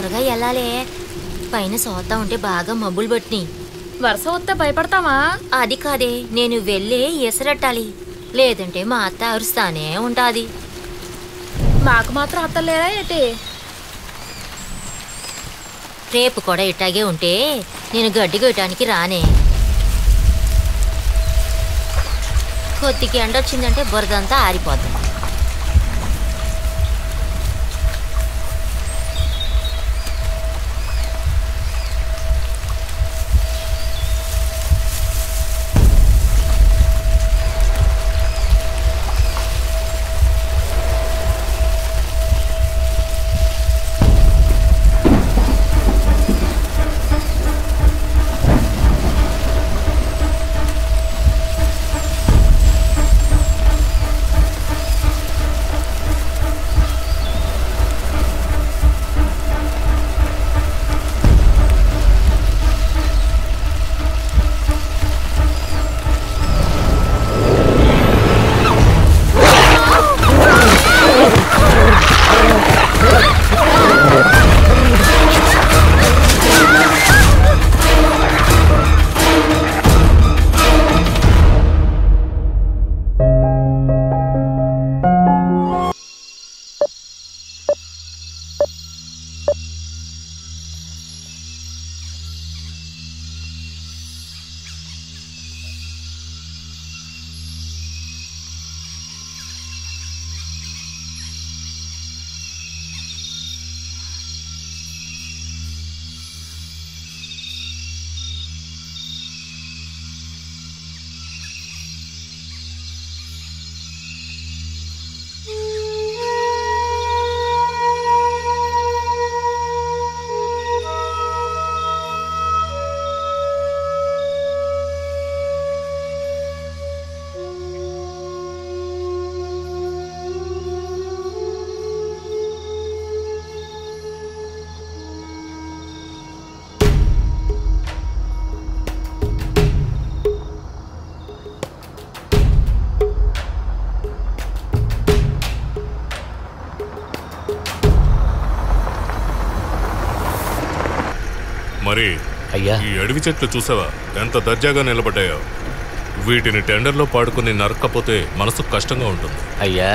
త్వరగా వెళ్ళాలే పైన సోతా ఉంటే బాగా మబ్బులు పట్టినాయి వరుస వస్తే భయపడతామా అది కాదే నేను వెళ్ళి ఎసరట్టాలి లేదంటే మా అత్త అరుస్తానే ఉంటాది మాకు మాత్రం అత్తలేరా ఏంటి రేపు కూడా ఇట్టాగే ఉంటే నేను గడ్డి కొయ్యటానికి రానే కొద్దిగా ఎండ వచ్చిందంటే బురదంతా ఆరిపోతుంది మరి అయ్యా ఈ అడవి చెట్లు చూసావా ఎంత దర్జాగా నిలబడ్డాయో వీటిని టెండర్లో పాడుకుని నరక్కపోతే మనసుకు కష్టంగా ఉంటుంది అయ్యా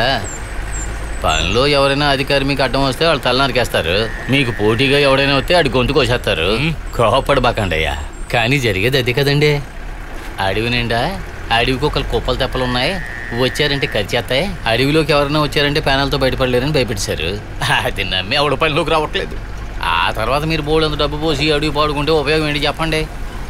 పనిలో ఎవరైనా అధికారి మీకు అడ్డం వస్తే వాళ్ళు తల నరికేస్తారు మీకు పోటీగా ఎవడైనా వస్తే ఆడి గొంతు కోసేస్తారు కోపడబాకండి అయ్యా కానీ జరిగేది అది కదండి అడవి నిండా అడవి కుక్కలు కుప్పలు తెప్పలు ఉన్నాయి వచ్చారంటే ఖర్చేస్తాయి అడవిలోకి ఎవరైనా వచ్చారంటే ప్యానల్తో బయటపడలేరని భయపెట్టారు అది నమ్మి ఆవిడ పనిలోకి రావట్లేదు ఆ తర్వాత మీరు బోర్డు డబ్బు పోసి అడవి పాడుకుంటే ఉపయోగం ఏంటి చెప్పండి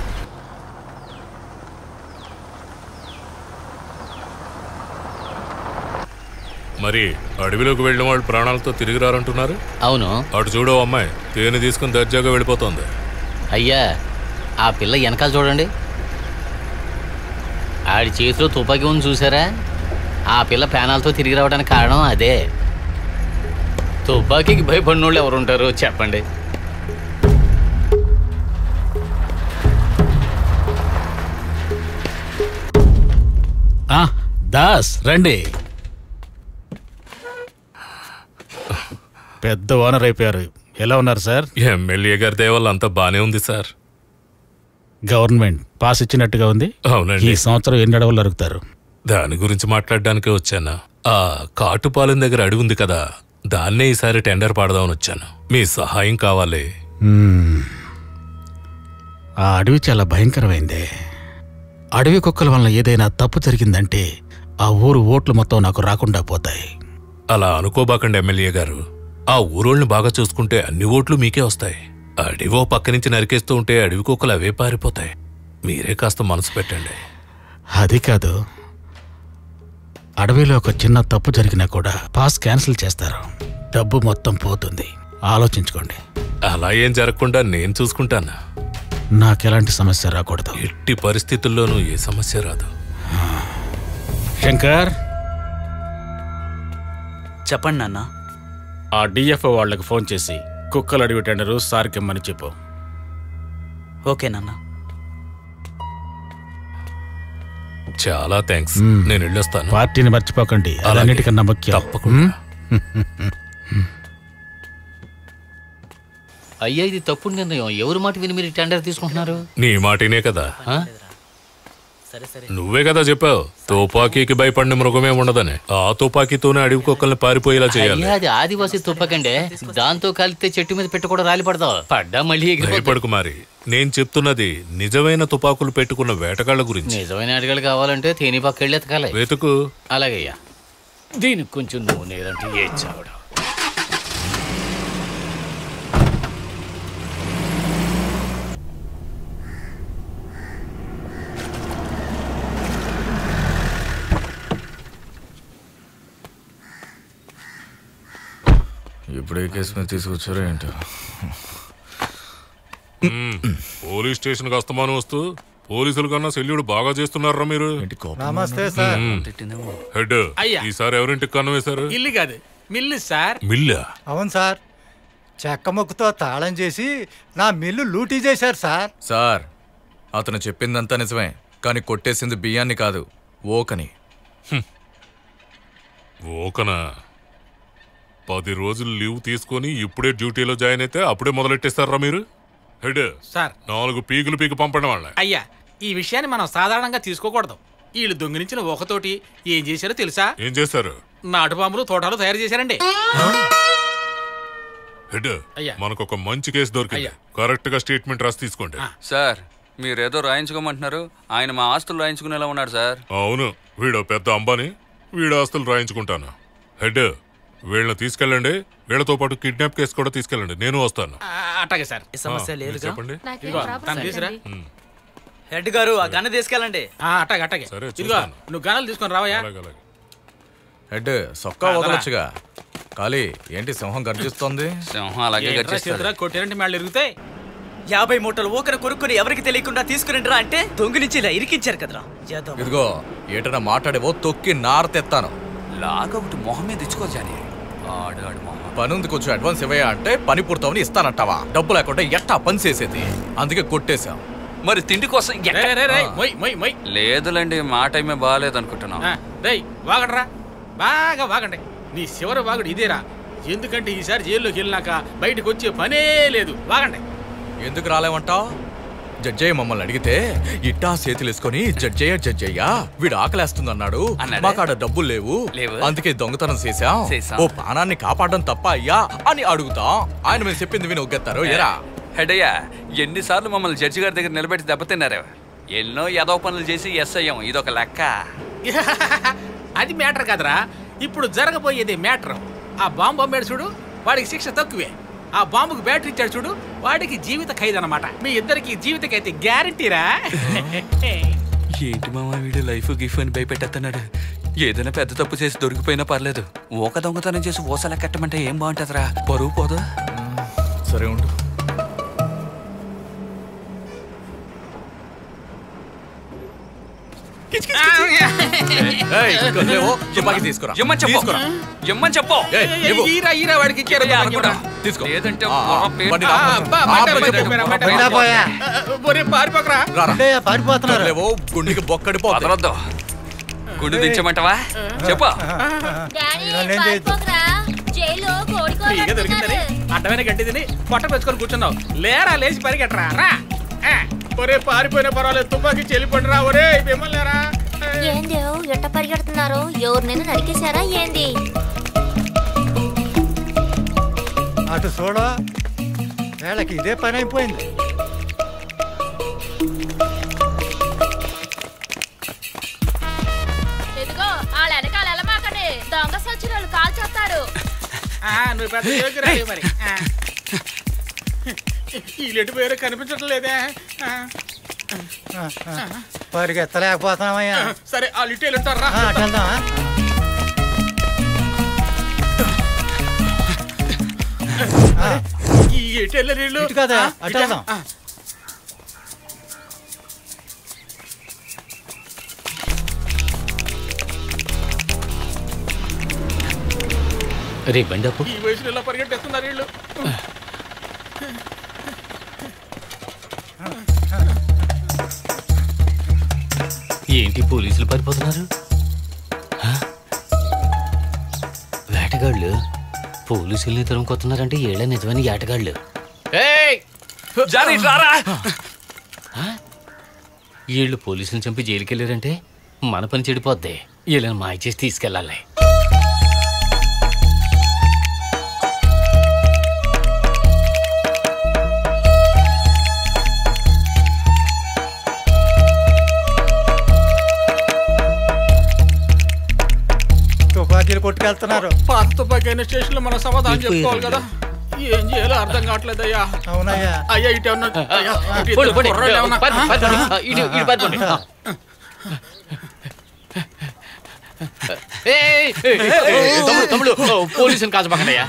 మరి అడవిలోకి వెళ్ళిన వాళ్ళు ప్రాణాలతో తిరిగి రారంటున్నారు అవును అటు చూడు ఓ అమ్మాయి తేనె తీసుకుని దర్జాగా వెళ్ళిపోతుంది అయ్యా ఆ పిల్ల వెనకాల చూడండి ఆడి చేతిలో తుపాకీ ఉంది చూసారా ఆ పిల్ల ప్యానాలతో తిరిగి రావడానికి కారణం అదే తుపాకీకి భయపడిన వాళ్ళు ఎవరు ఉంటారు చెప్పండి ఆ, దాస్ రండి పెద్ద ఓనర్ అయిపోయారు ఎలా ఉన్నారు సార్ ఎమ్మెల్యే గారి దేవల్ల అంతా బానే ఉంది సార్ గవర్నమెంట్ పాస్ ఇచ్చినట్టుగా ఉంది అవునండి ఈ సంవత్సరం ఎన్ని అడవులు అరుగుతారు దాని గురించి మాట్లాడడానికే వచ్చాను ఆ కాటుపాలెం దగ్గర అడవి ఉంది కదా దాన్నే ఈసారి టెండర్ పాడదామని వచ్చాను మీ సహాయం కావాలి మ్మ్. ఆ అడవి చాలా భయంకరమైందే అడవి కుక్కల వలన ఏదైనా తప్పు జరిగిందంటే ఆ ఊరు ఓట్లు మొత్తం నాకు రాకుండా పోతాయి అలా అనుకోబాకండి ఎమ్మెల్యే గారు ఆ ఊరోళ్ళని బాగా చూసుకుంటే అన్ని ఓట్లు మీకే వస్తాయి అడివో పక్క నుంచి నరికేస్తూ ఉంటే అడవి కుక్కలు అవే పారిపోతాయి మీరే కాస్త మనసు పెట్టండి అది కాదు అడవిలో ఒక చిన్న తప్పు జరిగినా కూడా పాస్ క్యాన్సిల్ చేస్తారు డబ్బు మొత్తం పోతుంది ఆలోచించుకోండి అలా ఏం జరగకుండా నేను చూసుకుంటాను నాకెలాంటి సమస్య రాకూడదు ఎట్టి పరిస్థితుల్లోనూ ఏ సమస్య రాదు శంకర్ చెప్పండి నాన్న ఆ డిఎఫ్ఓ వాళ్ళకి ఫోన్ చేసి కుక్కలు అడిగి టెండరు సార్కిమ్మని చెప్పు ఓకే నాన్న చాలా థ్యాంక్స్ మ్మ్. నేను వెళ్ళొస్తాను పార్టీని మర్చిపోకండి అలాగే. అన్నిటికన్నా ముఖ్యం తప్పకుండా. మ్మ్? అయ్యా ఇది తప్పుడు నిర్ణయం ఎవరి మాట విని మీరు టెండర్ తీసుకుంటున్నారు నీ మాటినే కదా ఆ? సరే సరే నువ్వే కదా చెప్పావు తుపాకీకి భయపడిన మృగమే ఉండదని ఆ తుపాకీతోనే అడవి కుక్కల్ని పారిపోయేలా చేయాలి అయ్యా అది ఆదివాసీ తుప్పకండే దాంతో కలిస్తే చెట్టు మీద పెట్టి కూడా రాలి పడతావు పడ్డా మళ్ళీ ఎగిరిపోతావు. భయపడకు మరి నేను చెప్తున్నది నిజమైన తుపాకులు పెట్టుకున్న వేటగాళ్ల గురించి నిజమైన అడగలు కావాలంటే తేని పక్క వెళ్ళి ఎతకాలి వెతుకు అలాగయ్యా దీనికి కొంచెం నువ్వు నేరంటే ఏ చావడం ఇప్పుడు ఏ కేసు మీద తీసుకొచ్చారో ఏంటో పోలీస్ స్టేషన్ కి అస్తమానం వస్తూ పోలీసుల కన్నా సెల్యూడు బాగా చేస్తున్నారా మీరు ఏంటి కోపం నమస్తే సార్ హెడ్ అయ్యా. ఈసారి ఎవరింటికి కన్నం వేశారు ఇల్లు కాదు మిల్లు సార్ మిల్లా అవును సార్ చెక్క ముక్కుతో తాళం చేసి నా మిల్లు లూటీ చేశారు సార్ సార్ అతను చెప్పిందంతా నిజమే కానీ కొట్టేసింది బియ్యాన్ని కాదు ఓకని ఓకనా పది రోజులు లీవ్ తీసుకొని ఇప్పుడే డ్యూటీలో జాయిన్ అయితే అప్పుడే మొదలెట్టేస్తారా మీరు హెడ్ సార్ నాలుగు పీకులు పీకి పంపడం వాళ్ళ అయ్యా ఈ విషయాన్ని మనం సాధారణంగా తీసుకోకూడదు వీళ్ళు దొంగిలించిన ఒకతోటి ఏం చేశారో తెలుసా ఏం చేస్తారు నాటు బాంబులు తోటాలు తయారు చేశారండి హెడ్ అయ్యా. మనకు ఒక మంచి కేసు దొరికింది అయ్యా. కరెక్ట్ గా స్టేట్మెంట్ రాసి తీసుకోండి సార్ మీరేదో రాయించుకోమంటున్నారు ఆయన మా ఆస్తులు రాయించుకునేలా ఉన్నాడు సార్ అవును వీడు పెద్ద అంబాని వీడు ఆస్తులు రాయించుకుంటాను హెడ్ వీళ్ళని తీసుకెళ్ళండి వీళ్ళతో పాటు కిడ్నాప్ కేసు కూడా తీసుకెళ్ళండి నేను వస్తాను ఆ, అట్లాగే సార్ ఈ సమస్య ఆ, మీరు లేదుగా చెప్పండి ఇదిగో తను తీసురా హెడ్ గారు ఆ గన్న తీసుకెళ్ళండి ఆ, అట్లాగే అట్లాగే సరే, ఇదిగో చూస్తాను. నువ్వు గణాలు తీసుకొని రావయ్యా అలాగే అలాగే హెడ్ సొక్కా వదలొచ్చుగా కాళీ ఏంటి సింహం గర్జిస్తోంది సింహం అలాగే ఏంట్రా గర్జిస్తాడు చేతురా కొట్టారంటే మళ్ళీ ఇరుగుతాయి యాభై మూటలు ఊకర కొనుక్కొని ఎవరికి తెలియకుండా తీసుకురండిరా అంటే దొంగి నుంచి ఇలా ఇరికించారు కదరా యాదవ్. ఇదిగో ఏటైనా మాట్లాడేవో తొక్కి నార తెత్తాను లాగా ఒకటి మొహం మీద ఇచ్చుకో జాని ఆడు ఆడు మొహం పనుంది కొంచెం అడ్వాన్స్ ఇవ్వయా అంటే పని పూర్తవని ఇస్తానంటావా డబ్బు లేకుండా ఎట్టా పని చేసేది అందుకే కొట్టేశాం మరి తిండి కోసం ఎక్క- రే రే రే మొయ్ మొయ్ మొయ్ లేదులేండి మా టైమే బాగాలేదు అనుకుంటున్నాం ఆ, రేయ్ వాగండ్రా బాగా వాగండి నీ చివరి వాగుడు ఇదేరా ఎందుకంటే ఈసారి జైల్లోకి వెళ్ళినాక బయటకు వచ్చే పనే లేదు వాగండి ఎందుకు రాలేమంటావు జడ్జయ్య మమ్మల్ని అడిగితే ఇట్టా చేతులు వేసుకొని జడ్జయ్య జడ్జయ్య వీడు ఆకలేస్తుందన్నాడు అన్నాడే? మాకాడ డబ్బులు లేవు లేవు. అందుకే దొంగతనం చేశాం చేశాం. ఓ ప్రాణాన్ని కాపాడడం తప్ప అయ్యా అని అడుగుతాం ఆయన మేము చెప్పింది విని ఒగ్గేస్తారు ఎరా హెడ్ అయ్యా ఎన్నిసార్లు మమ్మల్ని జడ్జి గారి దగ్గర నిలబెట్టి దెబ్బతిన్నారు ఎన్నో యదవ పనులు చేసి ఎస్ అయ్యాం ఇదొక లెక్క అది మ్యాటర్ కాదురా ఇప్పుడు జరగబోయేది మ్యాటర్ ఆ బాంబు అమ్మాడు చూడు వాడికి శిక్ష తక్కువే ఆ బాంబుకి బ్యాటరీ ఇచ్చాడు చూడు వాడికి జీవిత ఖైదు అనమాట మీ ఇద్దరికి జీవితకైతే గ్యారంటీరా ఏంటి మామ వీడు లైఫ్ గిఫ్ అని భయపెట్టేస్తున్నాడు ఏదైనా పెద్ద తప్పు చేసి దొరికిపోయినా పర్లేదు ఓక దొంగతనం చేసి ఓసలా కట్టమంటే ఏం బాగుంటుందిరా పరువు పోదా సరే ఉండు ఏయ్, ఇక్కడ లేవు, తుపాకీ తీసుకురా ఎమ్మని చెప్పు తీసుకురా. ఎమ్మని చెప్పు ఏయ్, ఇవ్వు. ఈరా ఈరా వాడికి ఇచ్చారు ఇయ్య అనుకుంటా. తీసుకో లేదంటే ఆ, ఆ, బుర్ర పేరు- బండి ఆ, ఆపు. అబ్బా, ఆపు, బండి చెప్పు. ఆపు, బండి ఆపు. పోయినా పోయా ఒరే పారిపోకరా రారా. అంటే పారిపోతున్నారు లేవో గుండెకి బొక్కడిపోతుంది వదలొద్దు గుండు దించమంటావా చెప్పు డాడీ నన్నేం చేయొద్దు. పారిపోకురా. జైల్లో కోడి కూర ఫ్రీగా దొరికిందని వండుతున్నారు. అడ్డమైన గడ్డి తిని పొట్ట పెంచుకొని కూర్చున్నావు లేరా లేచి పరిగెట్టరా రా ఆ, ఒరే పారిపోయినా పర్వాలేదు తుపాకీ చెల్లిపండి రా ఒరే మిమ్మల్ని రా ఏందేవ్ ఎట్ట పరిగెడుతున్నారు ఎవరినైనా నరికేశారా ఏంది అటు చూడ వీళ్ళకి ఇదే పని అయిపోయింది ఇదిగో వాళ్ళ వెనకాల వెళ్ళమాకండి దొంగ సచ్చిన వాళ్ళు కాల్ చేస్తారు ఆ, నువ్వు పెద్ద జోకిరా మరి ఆ. వీళ్ళు పోయారో కనిపించడం లేదే ఆ, ఆ, ఆ. పరిగెత్తలేకపోతున్నామయ్యా సరే వాళ్ళు ఇటు వెళ్ళుంటారు రా ఆ, అటు వెళ్దామా ఈ ఎటు వెళ్ళారు వీళ్ళు ఇటు కదా, ఆ, అటు ఇటా? వెళ్దాం. ఆ. రే బండి అప్పు ఈ వయసులో ఇలా పరిగెట్టేస్తున్నారు వీళ్ళు ఏంటి పోలీసులు పారిపోతున్నారు హ? వేటగాళ్ళు పోలీసుల్ని తరుముకొస్తున్నారంటే ఏళ్ళ నిజమని ఏటగాళ్ళు ఏయ్! జానీ రారా వీళ్ళు పోలీసులు చంపి జైలుకి వెళ్ళారంటే మన పని చెడిపోద్ది వీళ్ళని మాయ చేసి తీసుకెళ్ళాలి తుపాకీలు కొట్టుకెళ్తున్నారు పాత తుపాకైన స్టేషన్ లో మనం సమాధానం చెప్పుకోవాలి కదా ఏం చేయాలో అర్థం కావట్లేదు అయ్యా అవునయ్యా అయ్యా ఇటు ఏమన్నా అయ్యా, ఇటు పోండి, ఇద్దరు పోండి. కుర్రాళ్ళు ఏమన్నా? పద, పద, పద. ఇటు, ఇటు పద, పోండి. ఏయ్, ఏయ్, ఏయ్, ఏయ్, తమ్ముడు తమ్ముడు ఓ, పోలీసుని కాచబాకండయ్యా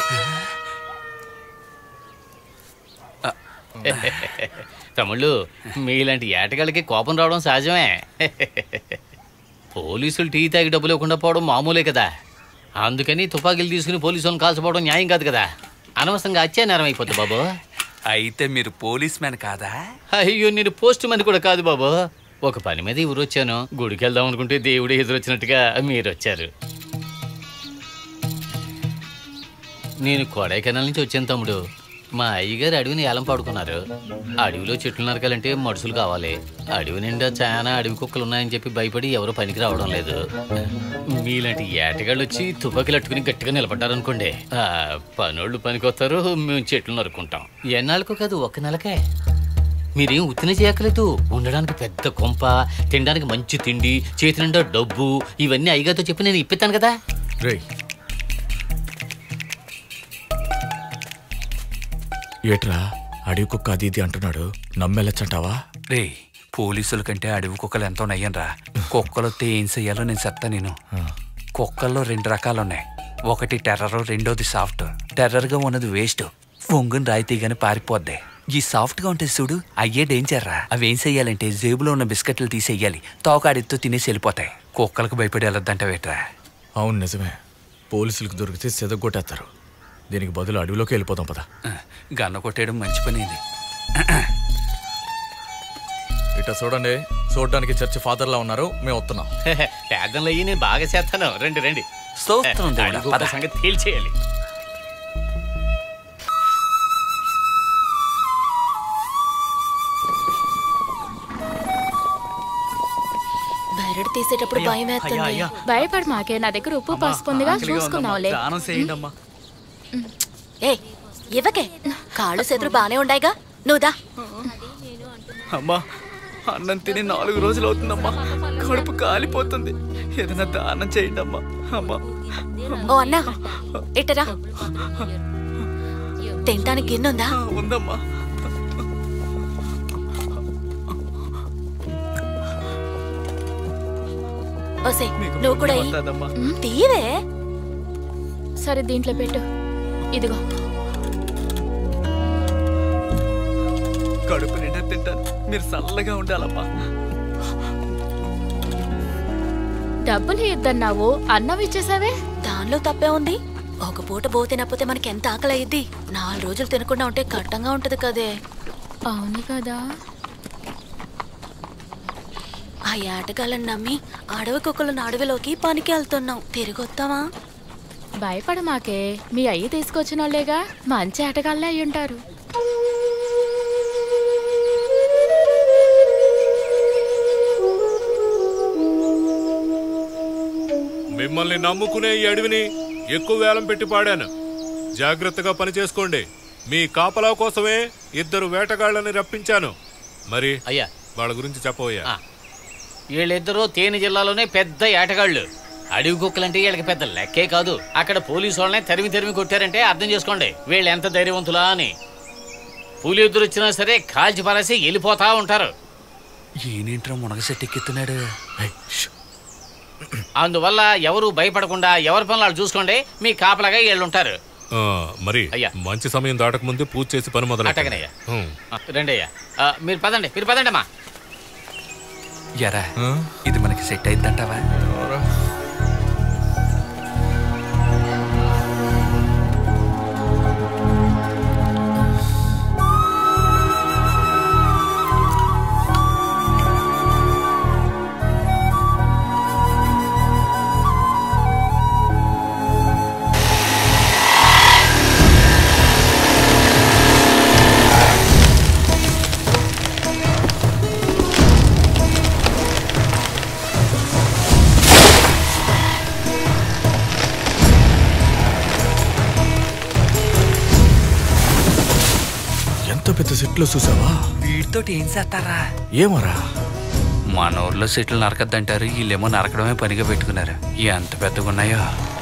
తమ్ముళ్ళు మీలాంటి ఏటగాళ్ళకి కోపం రావడం సహజమే పోలీసులు టీ తాగి డబ్బులు ఇవ్వకుండా పోవడం మామూలే కదా అందుకని తుపాకీలు తీసుకుని పోలీసులను కాల్చపోవడం న్యాయం కాదు కదా అనవసరంగా అత్యా నేరం అయిపోతుంది బాబు అయితే మీరు పోలీస్ మ్యాన్ కాదా అయ్యో నేను పోస్ట్ మని కూడా కాదు బాబు ఒక పని మీద ఊరు వచ్చాను గుడికి వెళ్దాం అనుకుంటే దేవుడే ఎదురొచ్చినట్టుగా మీరు వచ్చారు నేను కొడైకెనాల్ నుంచి వచ్చాను తమ్ముడు మా అయ్యగారు అడవిని ఏలం పాడుకున్నారు అడవిలో చెట్లు నరకాలంటే మనుషులు కావాలి అడవి నిండా చాలా అడవి కుక్కలు ఉన్నాయని చెప్పి భయపడి ఎవరు పనికి రావడం లేదు మీలాంటి ఏటగాళ్ళు వచ్చి తుపాకీలు అట్టుకుని గట్టిగా నిలబడ్డారనుకోండి ఆ, పనోళ్ళు పనికొస్తారు మేము చెట్లు నరుకుంటాం ఎన్నాళ్ళకు కాదు ఒక నెలకే మీరేం ఉత్తిన చేయక్కలేదు ఉండడానికి పెద్ద కొంప తినడానికి మంచి తిండి చేతి నిండా డబ్బు ఇవన్నీ అయ్యగారితో చెప్పి నేను ఇప్పిస్తాను కదా రేయ్ ఏట్రా అడవి కుక్క అది ఇది అంటున్నాడు నమ్మెళ్ళచ్చంటావా రే పోలీసుల కంటే అడవి కుక్కలు ఎంతో నయ్యనరా కుక్కలు వస్తే ఏం చెయ్యాలో నేను చెప్తా నేను కుక్కల్లో రెండు రకాలు ఉన్నాయి ఒకటి టెర్రర్ రెండోది సాఫ్ట్ టెర్రర్గా ఉన్నది వేస్ట్ వంగుని రాయితీ గాని పారిపోద్ది ఈ సాఫ్ట్ గా ఉంటే చూడు అయ్యే డేంజర్ రా అవి ఏం చెయ్యాలంటే జేబులో ఉన్న బిస్కెట్లు తీసేయాలి తోకాడితో తినేసి వెళ్ళిపోతాయి కుక్కలకు భయపడి వెళ్ళొద్దంటావేట్రా అవును నిజమే పోలీసులకు దొరికితే సెదగొట్టేస్తారు దీనికి బదులు అడవిలోకి వెళ్ళిపోదాం పద గన్న కొట్టేయడం మంచి పని ఇది ఇట్లా చూడండి చూడడానికి చర్చి ఫాదర్లా ఉన్నారు మేము వస్తున్నాం పేదంలో అయ్యి నేను బాగా చేస్తాను రండి రండి స్తోత్రం దేవుడా, దాని గొప్ప పద. సంగతి తేల్చేయాలి బెరడు తీసేటప్పుడు భయం వేస్తుంది భయపడి మాకే నా దగ్గర ఉప్పు పసుపు ఉందిగా చూసుకున్నావులే దానం చేయండి అమ్మా ఏ ఇవ్వకే కాళ్ళు చేతులు బానే ఉండాయిగా నువ్వుదా అమ్మా అన్నం తిని నాలుగు రోజులు అవుతుందమ్మా కడుపు కాలిపోతుంది ఏదైనా దానం చేయండి అమ్మా అమ్మా ఓ అన్నా ఇట్టరా తినటానికి గిన్నుందా ఉందమ్మా ఓసే నువ్వు కూడా ఇయ్యి. వస్తుందమ్మా ఉమ్, తీయవే సరే దీంట్లో పెట్టు ఇదిగో కడుపు నిండా తింటాను మీరు చల్లగా ఉండాలమ్మా డబ్బులు ఇద్దన్నావు అన్నం ఇచ్చేసావే దానిలో తప్పే ఉంది ఒక పూట బో తినకపోతే మనకి ఎంత ఆకలి అయ్యిద్ది నాలుగు రోజులు తినకుండా ఉంటే కట్టంగా ఉంటది కదే అవును కదా ఆ ఏటగాళ్ళని నమ్మి అడవి కుక్కలను అడవిలోకి పనికి వెళ్తున్నాం తిరిగి వస్తావా భయపడ మాకే మీ అయ్యి తీసుకొచ్చిన వాళ్ళేగా మంచి ఆటగాళ్ళే అయి ఉంటారు మిమ్మల్ని నమ్ముకునే ఈ అడవిని ఎక్కువ వేలం పెట్టి పాడాను జాగ్రత్తగా పని చేసుకోండి మీ కాపలా కోసమే ఇద్దరు వేటగాళ్ళని రప్పించాను మరి అయ్యా వాళ్ళ గురించి చెప్పబోయా ఆ. వీళ్ళిద్దరూ తేనె జిల్లాలోనే పెద్ద ఏటగాళ్ళు అడవి కుక్కలంటే వీళ్ళకి పెద్ద లెక్కే కాదు అక్కడ పోలీసు వాళ్ళనే తరిమి తరిమి కొట్టారంటే అర్థం చేసుకోండి వీళ్ళు ఎంత ధైర్యవంతులా అని పులి ఎదురు వచ్చినా సరే కాల్చి పారేసి వెళ్ళిపోతా ఉంటారు ఈయనేంట్రా మునగ సెట్ ఎక్కిస్తున్నాడు అందువల్ల ఎవరు భయపడకుండా ఎవరి పనులు వాళ్ళు చూసుకోండి మీ కాపలాగా వీళ్ళు ఉంటారు ఆ, మరి అయ్యా. మంచి సమయం దాటక ముందే పూజ చేసి పని మొదలు అట్టగనయ్యా ఆ, రండి అయ్యా ఆ, మీరు పదండి మీరు పదండి అమ్మా ఎరా ఇది మనకి సెట్ అయిద్దంటావా ఆ సెట్లో చూసావా వీటితో ఏం చేస్తారా ఏమరా మన ఊర్లో సెట్లు నరకద్దంటారు వీళ్ళేమో నరకడమే పనిగా పెట్టుకున్నారు ఎంత పెద్దగా ఉన్నాయో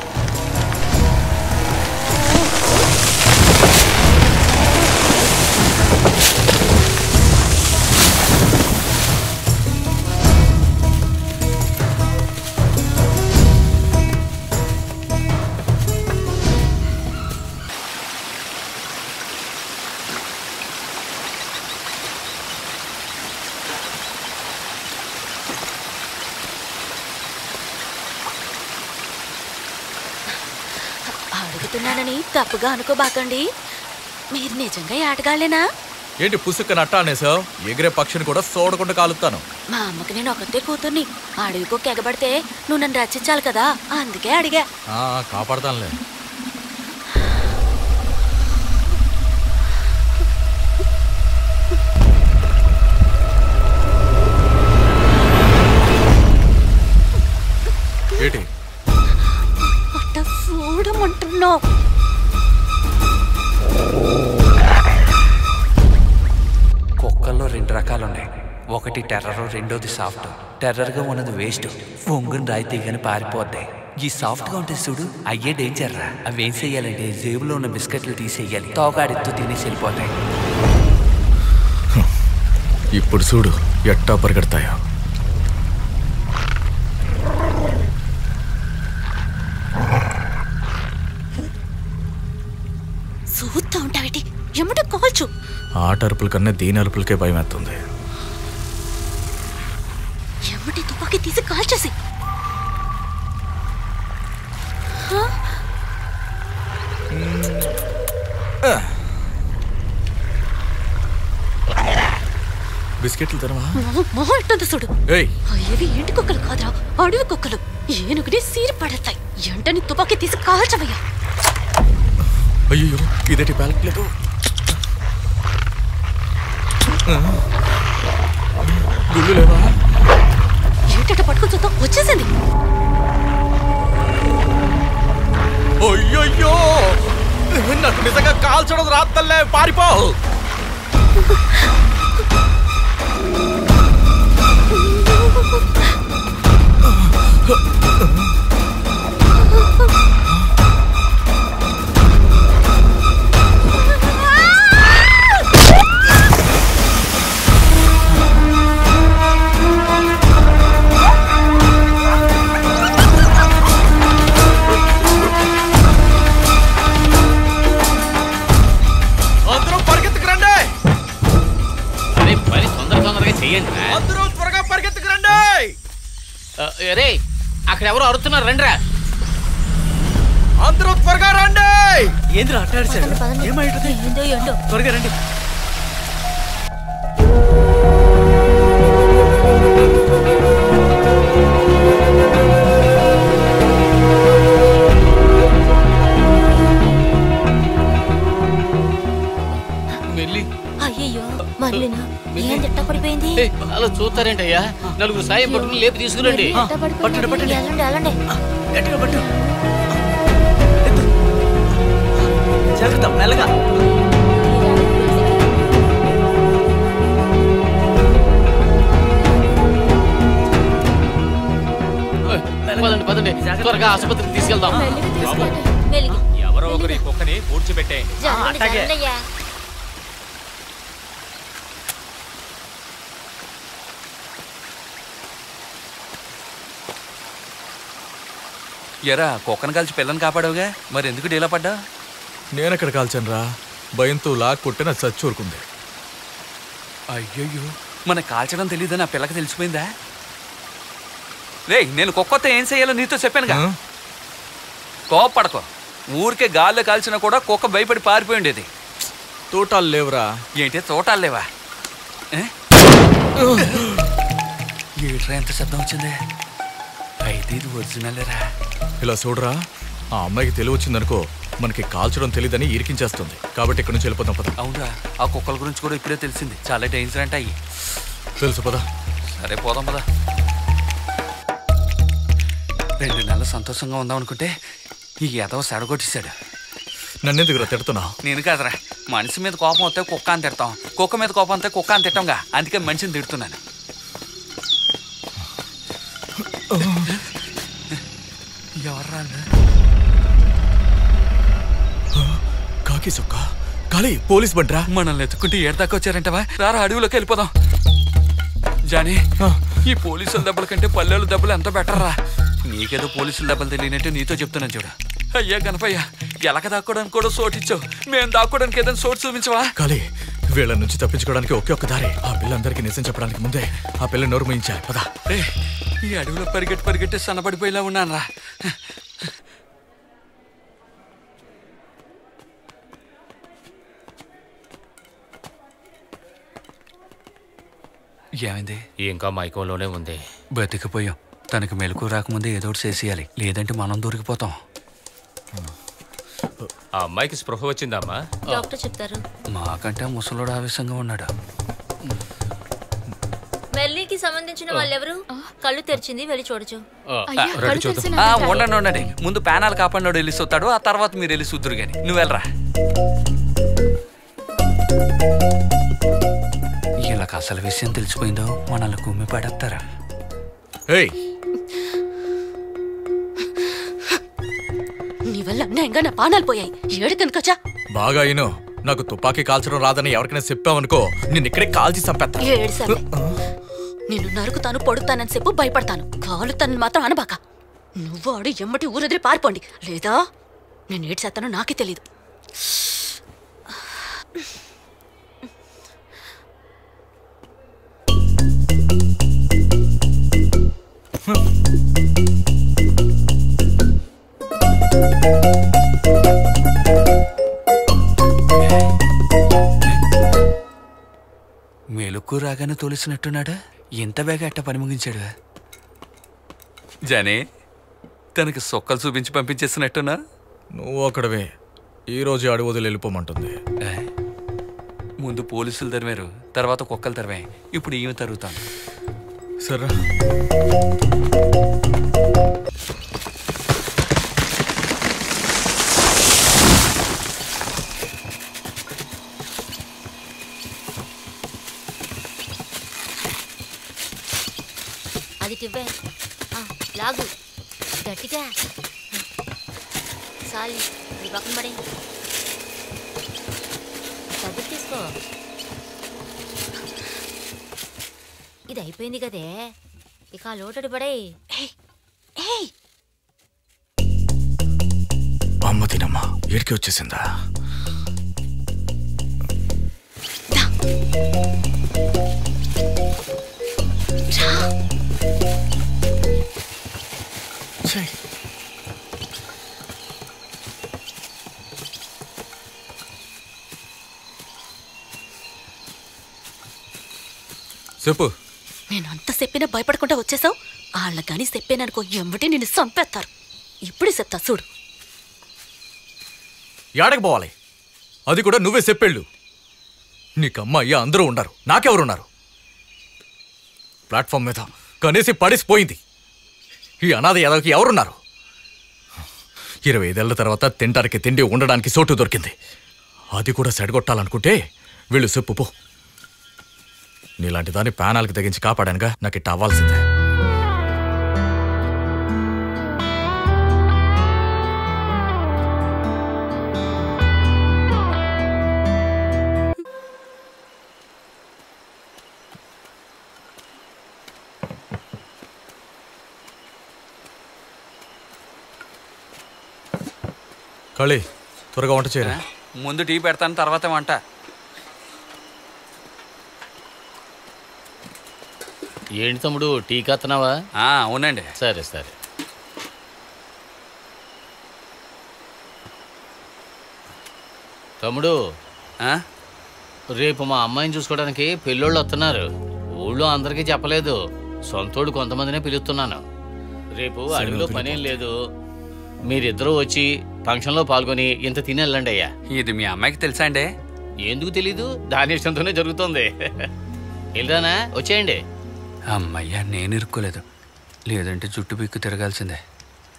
అడుగుతున్నానని తప్పుగా అనుకోబాకండి మీరు నిజంగా ఆటగాళ్ళేనా ఏంటి పుసుక్క నట్ట అనేసావు ఎగిరే పక్షిని కూడా చూడకుండా కాలుతాను మా అమ్మకి నేను ఒకతే కూతుర్ని అడవికో ఎగబడితే నువ్వు నన్ను రచించాలి కదా అందుకే అడిగా ఆ, కాపాడతానులే ఏంటి అట్ట చూడమంటున్నావు కుక్కల్లో రెండు రకాలు ఉన్నాయి ఒకటి టెర్రర్ రెండోది సాఫ్ట్ టెర్రర్గా ఉన్నది వేస్ట్ పొంగుని రాయితీ కానీ పారిపోద్ది ఈ సాఫ్ట్గా ఉంటే చూడు అయ్యే డేంజర్ రా అవి ఏం చెయ్యాలంటే జేబులో ఉన్న బిస్కెట్లు తీసేయాలి తోకాడితో తినేసి వెళ్ళిపోతాయి ఇప్పుడు చూడు ఎట్టా పరిగెడతాయో చూస్తా ఉంటావేటి ఎమ్మట కాల్చు ఆట అరుపుల కన్నా దీని అరుపులకే భయం వేస్తుంది ఎమ్మటి తుపాకీ తీసి కాల్చేసి హా? బిస్కెట్లు తినవా మొహం- మొహం ఎట్టుంది చూడు ఏయ్ అయ్యవి ఇంటి కుక్కలు కాదురా అడవి కుక్కలు ఏనుగుని సీరి పడతాయి ఎంటని తుపాకీ తీసి కాల్చవయ్యా అయ్యో ఇదేంటి పేలట్లేదు గుళ్ళు లేవా ఏంటంట పట్టుకుని చూద్దాం వచ్చేసింది అయ్యయ్యో నాకు నిజంగా కాల్చడం రాత్తల్లే పారిపో అందరూ పరిగెత్తుకురండి అరే పని తొందర తొందరగా చెయ్యండి రా. అందరూ త్వరగా పరిగెత్తుకురండి ఆ, అరే అక్కడ ఎవరు అరుతున్నారు రండిరా అందరూ త్వరగా రండి ఏంద్రా అట్టాడిచాడు ఏమైంటుంది ఏందో ఏంటో త్వరగా రండి మెల్లి అయ్యయ్యో మళ్ళీనా ఏం తిట్ట పడిపోయింది ఏయ్, అలా చూస్తారేంటయ్యా నలుగురు సాయం పట్టుకుని లేపి తీసుకురండి తిట్ట పడిపోయింది వెళ్ళండి వెళ్ళండి గట్టిగా పట్టు ఎత్తు. జాగ్రత్త మెల్లగా పదండి పదండి త్వరగా ఆసుపత్రికి తీసుకెళ్దాం మెల్లిగి ఎవరో ఒకరి కుక్కని పూడ్చిపెట్టేయండి జరగండి అట్టాగే. జరగండి అయ్యా ఎరా కుక్కను కలిసి పిల్లని కాపాడావుగా మరి ఎందుకు డీలా పడ్డా నేను ఎక్కడ కాల్చాను రా భయంతో లాక్ కొట్టి నా చచ్చూరుకుంది అయ్యయ్యో మన కాల్చడం తెలియదని ఆ పిల్లకి తెలిసిపోయిందా రే నేను కుక్కతో ఏం చేయాలో నీతో చెప్పానుగా ఆ? కోపడకో ఊరికే గాల్లో కాల్చినా కూడా కుక్క భయపడి పారిపోయి ఉండేది తోటాలు లేవురా ఏంటి తోటాలేవా ఏట్రా ఎంత శబ్దం వచ్చింది అయితే ఇది ఒరిజినలేరా ఇలా చూడరా ఆ అమ్మాయికి తెలివి వచ్చిందనుకో మనకి కాల్చడం తెలియదని ఇరికించేస్తుంది కాబట్టి ఇక్కడి నుంచి వెళ్ళిపోతాం పద అవునా ఆ కుక్కల గురించి కూడా ఇప్పుడే తెలిసింది చాలా డేంజర్ అంట అయ్యి తెలుసు పద సరే పోదాం పదా రెండు నెలలు సంతోషంగా ఉందాం అనుకుంటే ఈ ఎదవ సెడగొట్టేశాడు నన్నెందుకురా తిడుతున్నావు నేను కాదురా మనిషి మీద కోపం వస్తే కుక్క అని తిడతాం కుక్క మీద కోపం వస్తే కుక్క అని తిట్టంగా అందుకే మనిషిని తిడుతున్నాను ఎవర్రా కాకి సొక్క కాళీ పోలీస్ బంట్రా మనల్ని ఎత్తుకుంటే ఏడు దాకా వచ్చారంటవా రారా అడవిలోకి వెళ్ళిపోదాం జానీ ఈ పోలీసుల దెబ్బల కంటే పల్లెల దెబ్బలు ఎంత బెటర్ రా నీకేదో పోలీసుల దెబ్బలు తెలియనట్టు నీతో చెప్తున్నాను చూడు అయ్యా గణపయ్య ఎలక దాక్కోవడానికి కూడా సోటిచ్చావు మేము దాక్కోవడానికి ఏదైనా సోటు చూపించవా కాళీ వీళ్ళ నుంచి తప్పించుకోవడానికి ఒకే ఒక్క దారి ఆ పిల్లందరికీ నిజం చెప్పడానికి ముందే ఆ పిల్ల నోరు మూయించాలి పదా రే ఈ అడవిలో పరిగెట్టి పరిగెట్టి సన్నబడిపోయేలా ఉన్నాను రా ఏమైంది ఇంకా మైకంలోనే ఉంది బతికిపోయాం తనకి మెలకు రాకముందే ఏదో ఒకటి చేసేయాలి లేదంటే మనం దొరికిపోతాం ఆ అమ్మాయికి స్పృహ వచ్చిందమ్మా డాక్టర్ చెప్తారు మాకంటే ముసలోడు ఆవేశంగా ఉన్నాడు మెల్లీకి సంబంధించిన వాళ్ళెవరు కళ్ళు తెరిచింది వెళ్ళి చూడొచ్చు అయ్యా, రండి కళ్ళు చూద్దాం. తెరిచిన ఆ, ఆమె ఉండండి ఉండండి ముందు ప్యానాలు కాపాడినోడు వెళ్ళి చూస్తాడు ఆ తర్వాత మీరు వెళ్ళి చూద్దరు గాని నువ్వు వెళ్ళరా ఇలా అసలు విషయం తెలిసిపోయిందో మనల్ని కుమ్మి పడేస్తారా ఏయ్ నీ వల్ల అన్యాయంగా నా పానాలు పోయాయి ఏడు కనుకొచ్చా బాగా అయిను నాకు తుపాకీ కాల్చడం రాదని ఎవరికైనా చెప్పావనుకో నిన్ను ఇక్కడే కాల్చి చంపేస్తా ఏడు సరే నేను నరుకుతాను పొడుతానని చెప్పు భయపడతాను కాలుతానని మాత్రం అనబాక నువ్వు ఆడు ఎమ్మటి ఊరదిరి పారిపోండి లేదా నేను ఏడు చేస్తానో నాకే తెలీదు మెలకు రాగానే తోలిసినట్టున్నాడా ఎంత వేగ ఎట్ట పని ముగించాడు జానే తనకి సొక్కలు చూపించి పంపించేసినట్టున్నా నువ్వు అక్కడవే ఈ రోజు అడవి వదిలి వెళ్ళిపోమంటుంది ఏ? ముందు పోలీసులు తరిమారు తర్వాత కుక్కలు తరిమాయి ఇప్పుడు ఈమె తరుగుతాను సరే అది టివ్వే ఆ, లాగు గట్టిగా సాలి ఇది పక్కన పడే సర్దుకు తీసుకో ఇది అయిపోయింది కదే ఇక ఆ లోటడి పడే అమ్మ తినమ్మా ఇడికి వచ్చేసిందా ఛీ. చెప్పు నేను అంత చెప్పినా భయపడకుండా వచ్చేసావు వాళ్ళ కానీ చెప్పాననుకో ఎమ్మటి నిన్ను చంపేస్తారు ఇప్పుడే చెప్తా చూడు ఏడకి పోవాలి అది కూడా నువ్వే చెప్పేళ్ళు నీకమ్మ అయ్యా అందరూ ఉన్నారు నాకెవరున్నారు ప్లాట్ఫామ్ మీద కనేసి పడిసిపోయింది ఈ అనాథ యాదవ్కి ఎవరున్నారు ఇరవై ఐదేళ్ల తర్వాత తినడానికి తిండి ఉండడానికి చోటు దొరికింది అది కూడా సెడగొట్టాలనుకుంటే వీళ్ళు చెప్పు పో నీలాంటి దాన్ని ప్యానాలకు తెగించి కాపాడానుగా నాకు ఇట్ట అవ్వాల్సిందే కళి త్వరగా వంట చేయరా ముందు టీ పెడతాను తర్వాత వంట ఏంటి తమ్ముడు టీ కత్తనావా ఆ, అవునండి సరే సరే తమ్ముడు ఆ? రేపు మా అమ్మాయిని చూసుకోవడానికి పెళ్ళోళ్ళు వస్తున్నారు ఊళ్ళో అందరికీ చెప్పలేదు సొంతోడు కొంతమందినే పిలుస్తున్నాను రేపు అడవిలో పనేం లేదు మీరిద్దరూ వచ్చి ఫంక్షన్లో పాల్గొని ఇంత తిని వెళ్ళండి అయ్యా ఇది మీ అమ్మాయికి తెలుసా అండి ఎందుకు తెలీదు దాని ఇష్టంతోనే జరుగుతుంది వెళ్ళరానా వచ్చేయండి అమ్మయ్యా నేను ఇరుక్కోలేదు లేదంటే జుట్టు పిక్కు తిరగాల్సిందే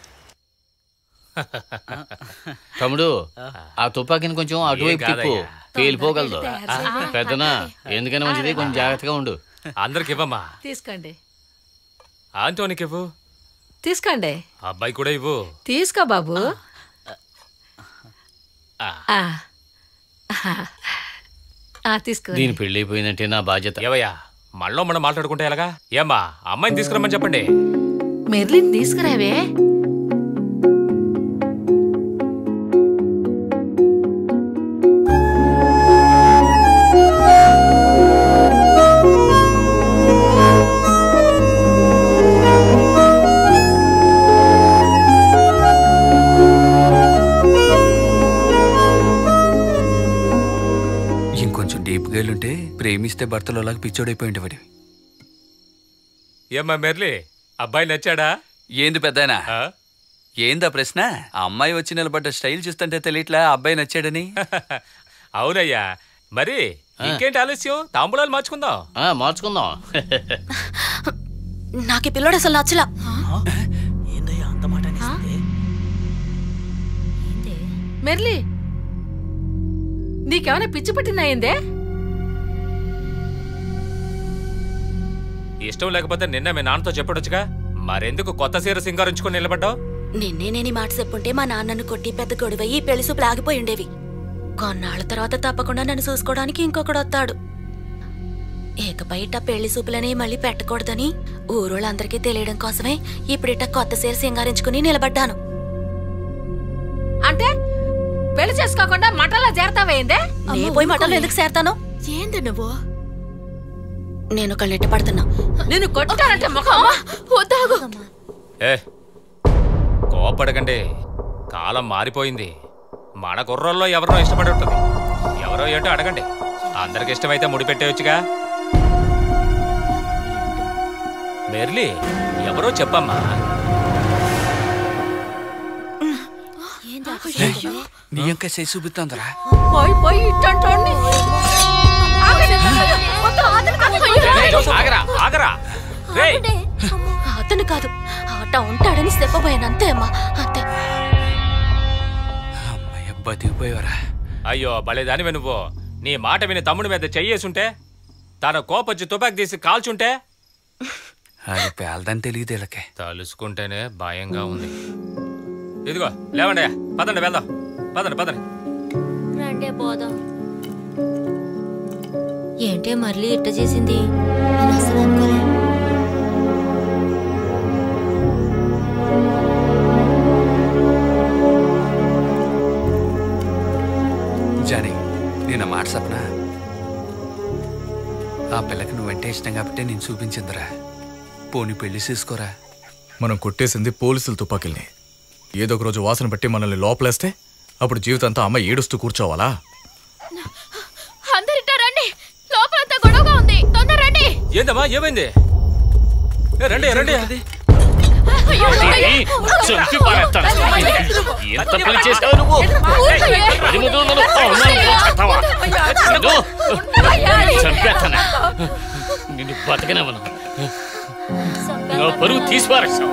తమ్ముడు ఆ తుపాకీని కొంచెం అటువైపు ఏం తిప్పు కాదయ్యా. పేలిపోగలదు ఆ, పెద్దనా ఎందుకని మంచిది కొంచెం జాగ్రత్తగా ఉండు అందరికి ఇవ్వమ్మా తీసుకోండి ఆంటోనికి ఇవ్వు తీసుకోండి అబ్బాయి కూడా ఇవ్వు తీసుకో బాబు ఆ. ఆ, తీసుకో దీని పెళ్లి అయిపోయిందంటే నా బాధ్యత ఏవయ్యా మళ్ళీ మనం మాట్లాడుకుంటే ఎలాగా ఏమ్మా అమ్మాయిని తీసుకురమ్మని చెప్పండి మెర్లిన్ తీసుకురావే ఇంకొంచెం డీప్ గేలుంటే ప్రేమిస్తే భర్తలు అలాగ పిచ్చోడైపోయి ఉండేవాడి ఏమ్మా మెర్లి అబ్బాయి నచ్చాడా ఏంది పెద్దాయనా ఏందా ప్రశ్న ఆ అమ్మాయి వచ్చి నిలబడ్డ స్టైల్ చూస్తుంటే తెలియట్లా ఆ అబ్బాయి నచ్చాడని అవునయ్యా మరి ఇంకేంటి ఆలస్యం తాంబూలాలు మార్చుకుందాం మార్చుకుందాం నాకు ఈ పిల్లోడు అసలు నచ్చలా ఏందయ్యా అంత మాట అనేసింది? మెర్లి నీకేమైనా పిచ్చి పట్టిందయ్యిందే ఇష్టం లేకపోతే నిన్న మీ నాన్నతో చెప్పడొచ్చుగా మరెందుకు కొత్త సీర సింగారించుకొని నిలబడ్డావు నిన్నే నేను ఈ మాట చెప్పుంటే మా నాన్నను కొట్టి పెద్ద గొడవయ్యి పెళ్లి సూపులు ఆగిపోయి ఉండేవి కొన్నాళ్ళ తర్వాత తప్పకుండా నన్ను చూసుకోవడానికి ఇంకొకడు వస్తాడు ఇకపై ఇట్ట పెళ్లి సూపులని మళ్ళీ పెట్టకూడదని ఊరోళ్ళందరికీ తెలియడం కోసమే ఇప్పుడిట్ట కొత్త సీర సింగారించుకుని నిలబడ్డాను అంటే పెళ్లి చేసుకోకుండా మటంలో చేరతావేందే నే పోయి మటంలో ఎందుకు చేరతాను ఏంది నువ్వు నేను ఒకళ్ళెట్ట పడుతున్నా నిన్ను కొట్టానంటే ముఖం వద్దాగు ఏ కోపడకండి కాలం మారిపోయింది మన కుర్రోల్లో ఎవరినో ఇష్టపడి ఉంటుంది ఎవరో ఏంటో అడగండి అందరికి ఇష్టమైతే ముడి పెట్టేయొచ్చుగా మెర్లీ ఎవరో చెప్పమ్మా నీ ఇంకా చేసి చూపిస్తుందరా పోయి పోయి ఇట్టంటోడిని ఆగరా ఆగరా రే అతను కాదు ఆట ఉంటాడని చెప్పబోయాను అమ్మా అంతే బతికిపోయావరా అయ్యో భలేదానివే నువ్వు నీ మాట విని తమ్ముడి మీద చెయ్యేసుంటే తన కోపొచ్చి తుపాకి తీసి కాల్చుంటే అది పేలదని తెలియదు వీళ్ళకి తలుసుకుంటేనే భయంగా ఉంది ఇదిగో లేవండి పదండి వెళ్దాం పదండి పదండి రండే పోదాం ఏంటే మరలి ఇట్ట చేసింది నేను అసలు అనుకోలే జానీ నేను మాట సప్నా ఆ పిల్లకి నువ్వంటే ఇష్టం కాబట్టి నేను చూపించిందిరా పోనీ పెళ్లి చేసుకోరా మనం కొట్టేసింది పోలీసుల తుపాకిల్ని ఏదో ఒక రోజు వాసన బట్టి మనల్ని లోపలేస్తే అప్పుడు జీవితంతా అమ్మ ఏడుస్తూ కూర్చోవాలా అందరిట్టా రండి లోపలంతా గొడవగా ఉంది తొందర రండి ఏందమ్మా ఏమైంది ఏ, రండి రండి చంపి పారేస్తాను. ఎంత పని చేశావు నువ్వు పది ముందు నన్ను అవమానం చేస్తావా? నిన్ను చంపేస్తాను. నిన్ను బతకనివ్వను నా పరువు తీసి పారేస్తావు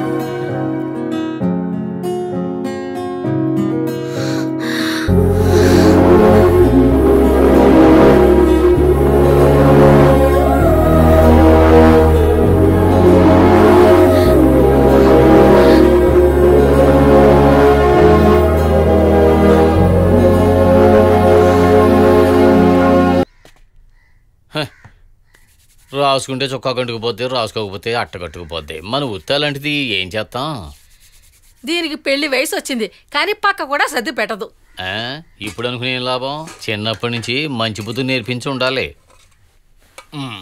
రాసుకుంటే చొక్కా కట్టుకుపోద్ది రాసుకోకపోతే అట్ట కట్టుకుపోద్ది మన ఉత్తాలంటిది ఏం చేస్తాం దీనికి పెళ్లి వయసు వచ్చింది కానీ పక్క కూడా సర్ది పెట్టదు ఆ? ఇప్పుడు అనుకునే ఏం లాభం చిన్నప్పటి నుంచి మంచి బుద్ధి నేర్పించి ఉండాలి ఉమ్.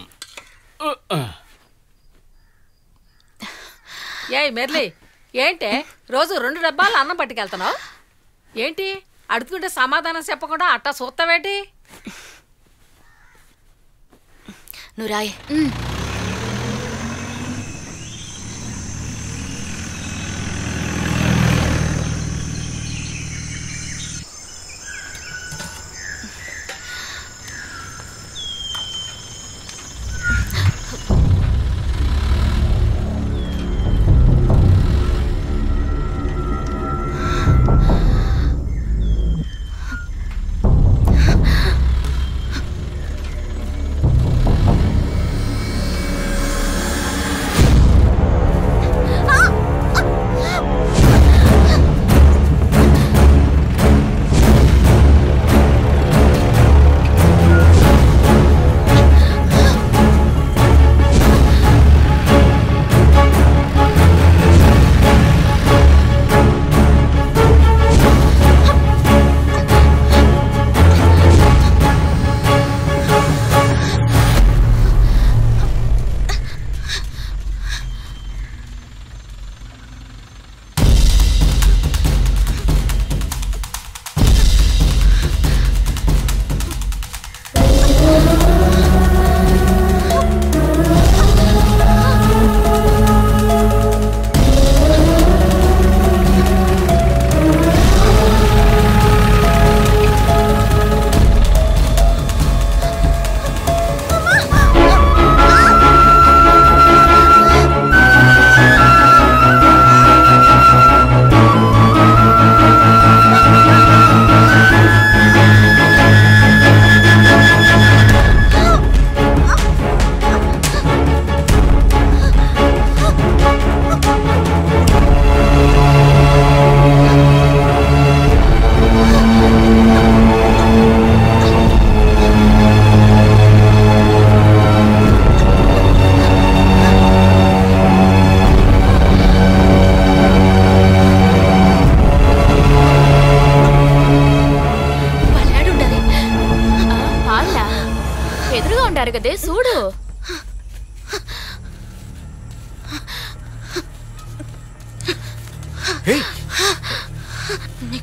ఏయ్ మెర్లి ఏంటే రోజు రెండు డబ్బాలు అన్నం పట్టుకెళ్తున్నావు ఏంటి అడుగుతుంటే సమాధానం చెప్పకుండా అట్టా చూస్తావేటి నువ్వు రాయ్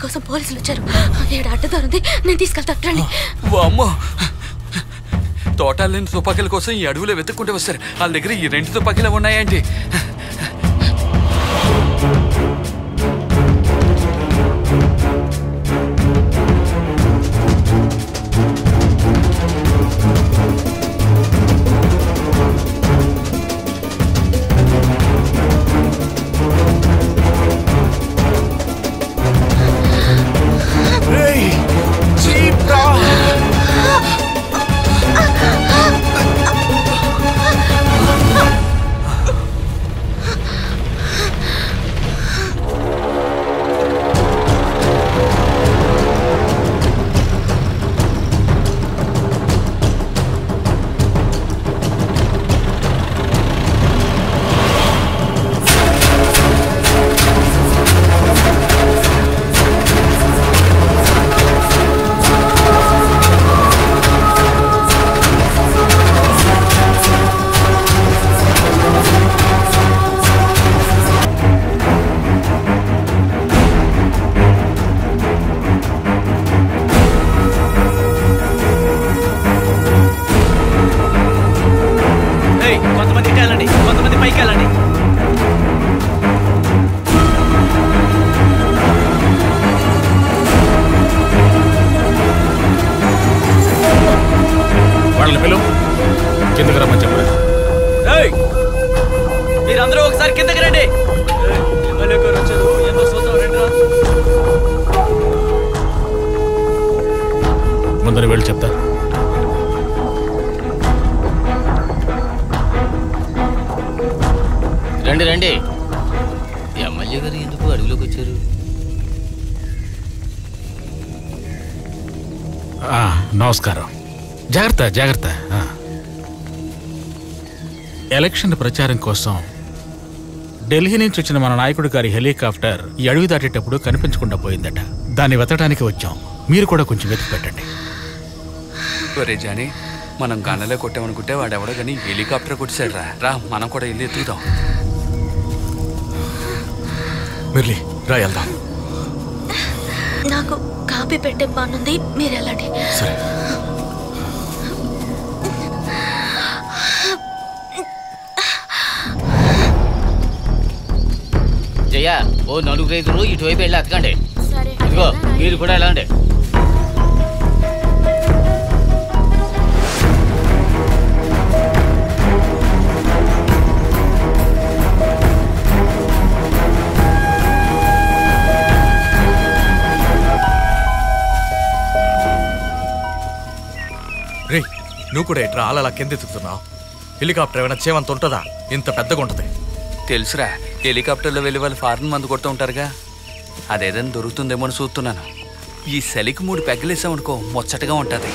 మీకోసం పోలీసులు వచ్చారు ఏడు అడ్డదారుంది నేను తీసుకెళ్తా రండి అమ్మో తోటాలు లేని తుపాకీల కోసం ఈ అడవిలో వెతుక్కుంటూ వస్తారు వాళ్ళ దగ్గర ఈ రెండు తుపాకీలు ఉన్నాయండి ఏయ్, కొంతమంది ఇటు వెళ్ళండి కొంతమంది పైకి వెళ్ళండి వాళ్ళని పిలువు కిందకి రమ్మని చెప్పరా ఏయ్, మీరందరూ ఒకసారి కిందకి రండి ఏయ్, ఎమ్మెల్యే గారు వచ్చారు ఎంతో చూద్దాం రండిరా ముందని వెళ్ళి చెప్తా రండి రండి ఎమ్మెల్యే గారు ఎందుకు అడవిలోకి వచ్చారు ఆ, నమస్కారం జాగ్రత్త జాగ్రత్త ఆ. ఎలక్షన్ ప్రచారం కోసం ఢిల్లీ నుంచి వచ్చిన మన నాయకుడి గారి హెలికాప్టర్ ఈ అడవి దాటేటప్పుడు కనిపించకుండా పోయిందట దాన్ని వెతకడానికి వచ్చాం మీరు కూడా కొంచెం వెతికి పెట్టండి ఒరే జానీ మనం గన్నలే కొట్టామనుకుంటే వాడెవడో కానీ హెలికాప్టర్ కొట్టాడు రా రా మనం కూడా వెళ్ళి ఎత్తుకుదాం మిర్లి రా వెళ్దాం నాకు కాపీ పెట్టే పనుంది మీరు వెళ్ళండి సరే జయ ఓ నలుగురు ఐదుగురు ఇటువైపు వెళ్ళి అతకండి ఇదిగో మీరు కూడా వెళ్ళండి రే నువ్వు కూడా ఎట్రా అలా కింద ఎత్తుకుతున్నావు హెలికాప్టర్ ఏమైనా చేవంత ఉంటుందా ఇంత పెద్దగా ఉంటుంది తెలుసురా హెలికాప్టర్లో వెళ్ళి వాళ్ళు ఫారెన్ మందు కొడుతూ ఉంటారుగా అదేదైనా దొరుకుతుందేమో అని చూస్తున్నాను ఈ చలికి మూడు పెగ్గలేసామనుకో ముచ్చటగా ఉంటుంది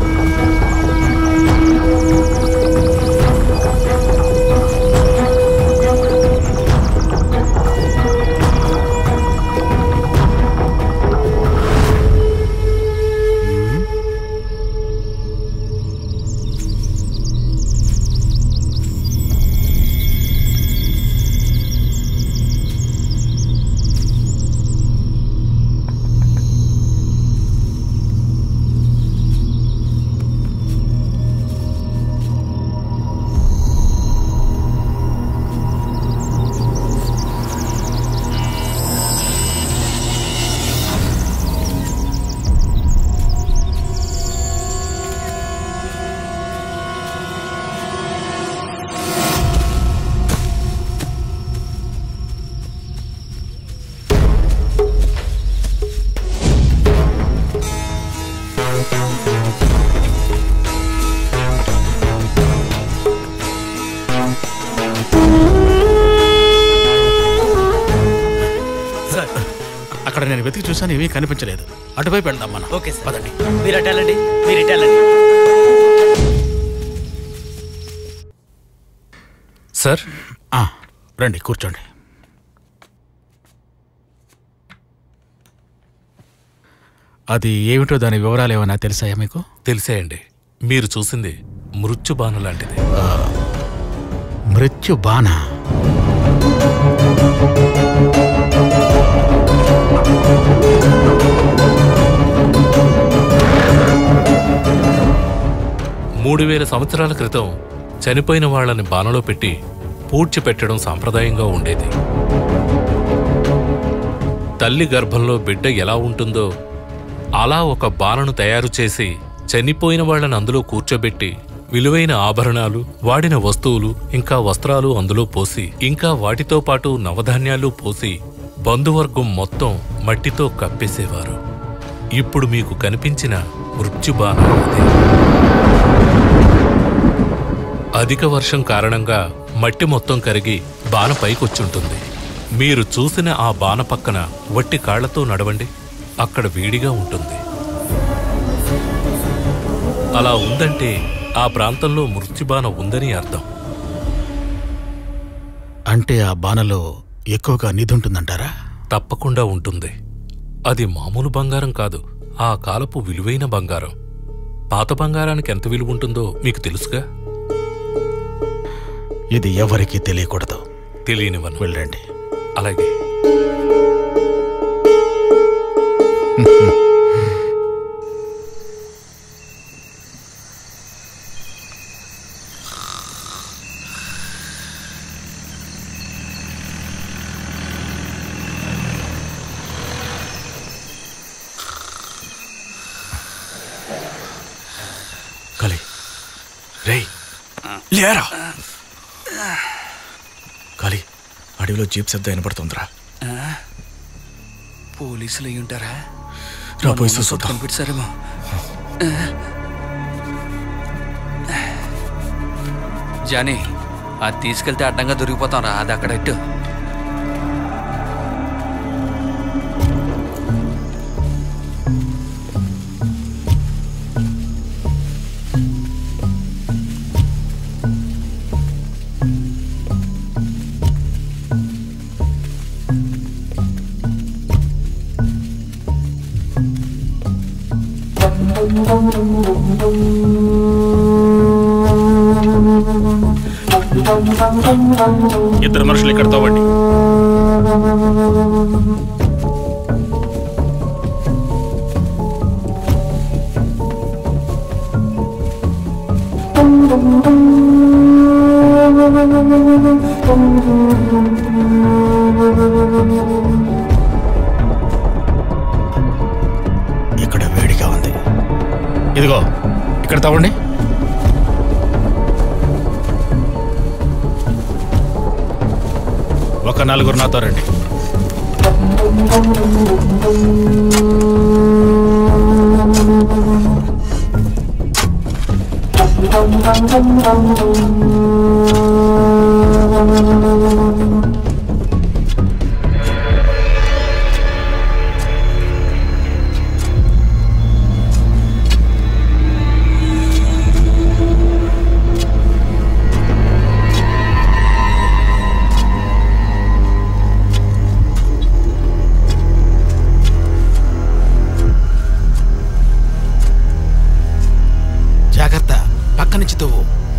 అక్కడ నేను వెతికి చూసాను ఏమీ కనిపించలేదు అటువైపు వెళ్దాం మనం ఓకే సార్ పదండి మీరు అటు వెళ్ళండి మీరు ఇటు వెళ్ళండి సార్ ఆ, రండి కూర్చోండి అది ఏమిటో దాని వివరాలు ఏమైనా తెలుసాయా మీకు తెలిసేయండి మీరు చూసింది మృత్యుబాను లాంటిది మృత్యు బాణ ఆ మూడు వేల సంవత్సరాల క్రితం చనిపోయిన వాళ్ళని బాణలో పెట్టి పూడ్చి పెట్టడం సాంప్రదాయంగా ఉండేది తల్లి గర్భంలో బిడ్డ ఎలా ఉంటుందో అలా ఒక బాణను తయారు చేసి చనిపోయిన వాళ్ళని అందులో కూర్చోబెట్టి విలువైన ఆభరణాలు వాడిన వస్తువులు ఇంకా వస్త్రాలు అందులో పోసి ఇంకా వాటితో పాటు నవధాన్యాలు పోసి బంధువర్గం మొత్తం మట్టితో కప్పేసేవారు ఇప్పుడు మీకు కనిపించిన మృత్యుబాణం అదే అధిక వర్షం కారణంగా మట్టి మొత్తం కరిగి బాణ పైకొచ్చుంటుంది మీరు చూసిన ఆ బాణ పక్కన వట్టి కాళ్లతో నడవండి అక్కడ వేడిగా ఉంటుంది అలా ఉందంటే ఆ ప్రాంతంలో మృత్యుబాణ ఉందని అర్థం అంటే ఆ బాణలో ఎక్కువగా నిధి ఉంటుందంటారా తప్పకుండా ఉంటుంది అది మామూలు బంగారం కాదు ఆ కాలపు విలువైన బంగారం పాత బంగారానికి ఎంత విలువ ఉంటుందో మీకు తెలుసుగా ఇది ఎవరికీ తెలియకూడదు తెలియనివను వెళ్ళండి అలాగే కలి రే లేరా కలి అడవిలో జీప్ శబ్దం వినపడుతుందిరా పోలీసులు అయి ఉంటారా రా, పోయి మొన్న చూద్దాం. కనిపెట్టారేమో జానీ అది తీసుకెళ్తే అడ్డంగా దొరికిపోతాం రా అది అక్కడ ఇట్టు ఇద్దరు మనుషులు ఇక్కడ తోవండి ఇక్కడ వేడిగా ఉంది ఇదిగో ఇక్కడ తవ్వండి ఒక నలుగురు నాతో రండి జాగ్రత్త పక్క నుంచి తవ్వు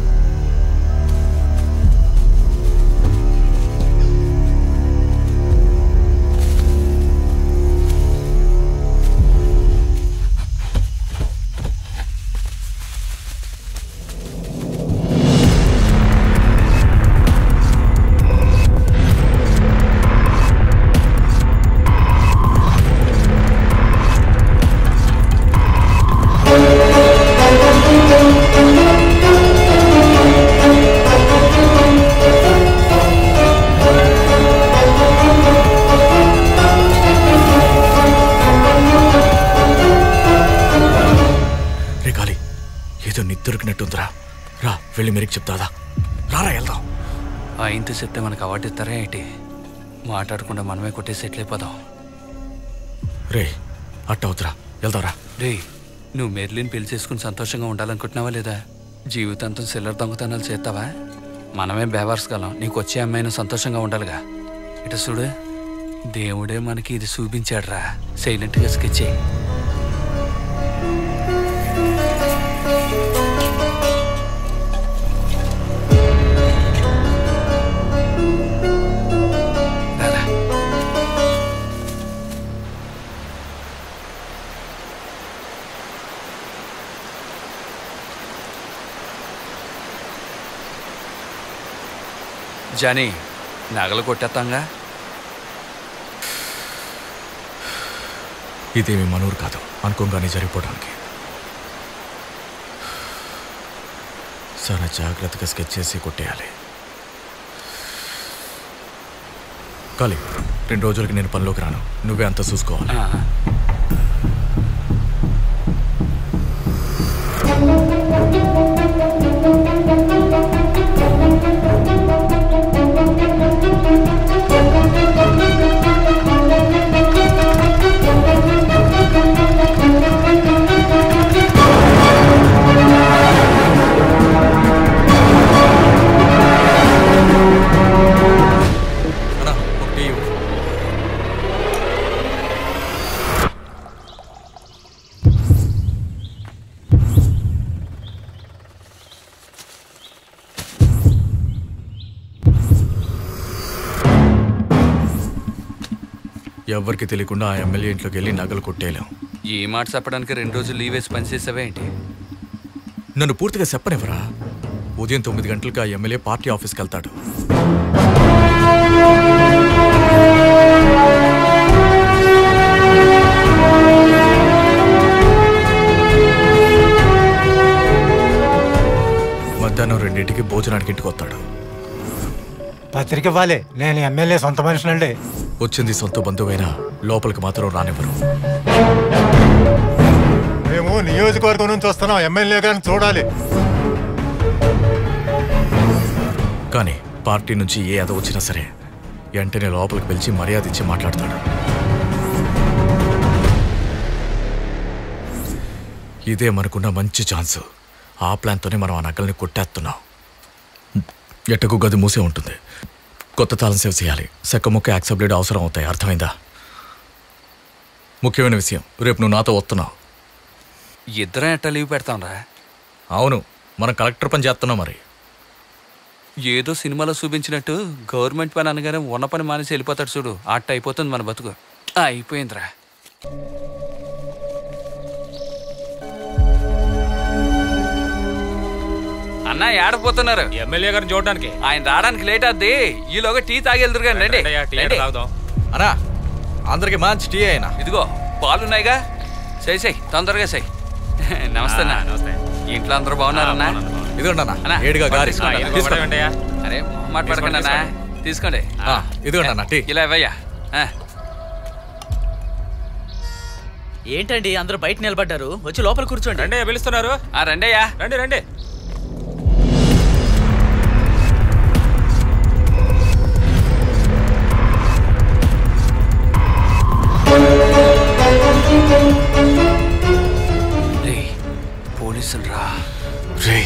రే కాలి ఏదో నిద్దురికినట్టుందిరా రా వెళ్ళి మెరికి చెప్తాదా రారా వెళ్దాం ఆయనతో చెప్తే మనకు అవార్డు ఇస్తారా ఏంటి మాట్లాడకుండా మనమే కొట్టేసి సెటిల్ అయిపోదాం రే అట్టవుతురా వెళ్దాంరా రే నువ్వు మెర్లిన్ పెళ్లి చేసుకుని సంతోషంగా ఉండాలనుకుంటున్నావా లేదా జీవితాంతం సిల్లర్ దొంగతనాలు చేస్తావా మనమే బేవార్స్ గలం నీకు వచ్చే అమ్మాయిని సంతోషంగా ఉండాలిగా ఇట చూడు దేవుడే మనకి ఇది చూపించాడురా సైలెంట్గా స్కెచ్ చేయి జానీ నగలు కొట్టేస్తాంగా ఇదేమి మనూరు కాదు అనుకోగానే జరిగిపోవడానికి చాలా జాగ్రత్తగా స్కెచ్ చేసి కొట్టేయాలి కాలి రెండు రోజులకి నేను పనిలోకి రాను నువ్వే అంతా చూసుకోవాలి అన్నా ఒకటి ఇవ్వు. ఎవ్వరికి తెలియకుండా ఆ ఎమ్మెల్యే ఇంట్లోకి వెళ్ళి నగలు కొట్టేయలేం ఈ మాట చెప్పడానికి రెండు రోజులు లీవ్ వేసి పని చేసావే ఏంటి నన్ను పూర్తిగా చెప్పనివ్వరా ఉదయం తొమ్మిది గంటలకు ఆ ఎమ్మెల్యే పార్టీ ఆఫీస్కి వెళ్తాడు మధ్యాహ్నం రెండింటికి భోజనానికి ఇంటికి వస్తాడు పత్రిక ఇవ్వాలి నేను ఎమ్మెల్యే సొంత మనిషినండి వచ్చింది సొంత బంధువైనా లోపలికి మాత్రం రానివ్వరు మేము నియోజకవర్గం నుంచి వస్తున్నాం ఎమ్మెల్యే గారిని చూడాలి కానీ పార్టీ నుంచి ఏ అద వచ్చినా సరే వెంటనే లోపలికి పిలిచి మర్యాద ఇచ్చి మాట్లాడతాడు ఇదే మనకున్న మంచి ఛాన్స్ ఆ ప్లాన్తోనే మనం ఆ నగల్ని కొట్టేస్తున్నాం ఎట్టకు గది మూసే ఉంటుంది కొత్త తాళం సేవ్ చేయాలి సెక్క ముక్క యాక్సెప్టెడ్ అవసరం అవుతాయి అర్థమైందా ముఖ్యమైన విషయం రేపు నువ్వు నాతో వస్తున్నావు ఇద్దరం ఎట్టా లీవ్ పెడతాంరా అవును మనం కలెక్టర్ పని చేస్తున్నాం మరి ఏదో సినిమాలో చూపించినట్టు గవర్నమెంట్ పని అనగానే ఉన్న పని మానేసి వెళ్ళిపోతాడు చూడు అట్ట అయిపోతుంది మన బతుకు ఆ, అయిపోయిందిరా అన్న ఏడపోతున్నారు ఎమ్మెల్యే గారిని చూడడానికి ఆయన రావడానికి లేట్ అవుద్ది ఈలోగా టీ తాగి వెళ్తురు కానీ రండి రండి, టీ రండి. తాగుదాం. అనా అందరికి మంచి టీ అయినా ఇదిగో పాలున్నాయిగా సై సై తొందరగా సై నమస్తే అన్న. నమస్తే ఇంట్లో అందరూ బాగున్నారన్నా ఇదిగోండి అన్న అన్నా, ఏడుగా గారి తీసుకోండి. ఇదిగో తీసుకోండి. పడవండి అయ్యా. అరే మాట పడకండి అన్న తీసుకోండి ఆ, ఇదిగోండి అన్న టీ ఇలా ఇవ్వయ్యా ఆ. ఏంటండి అందరూ బయట నిలబడ్డారు వచ్చి లోపల కూర్చోండి రండి పిలుస్తున్నారు ఆ, రండయ్యా రండి రండి రే పోలీసులు రా రే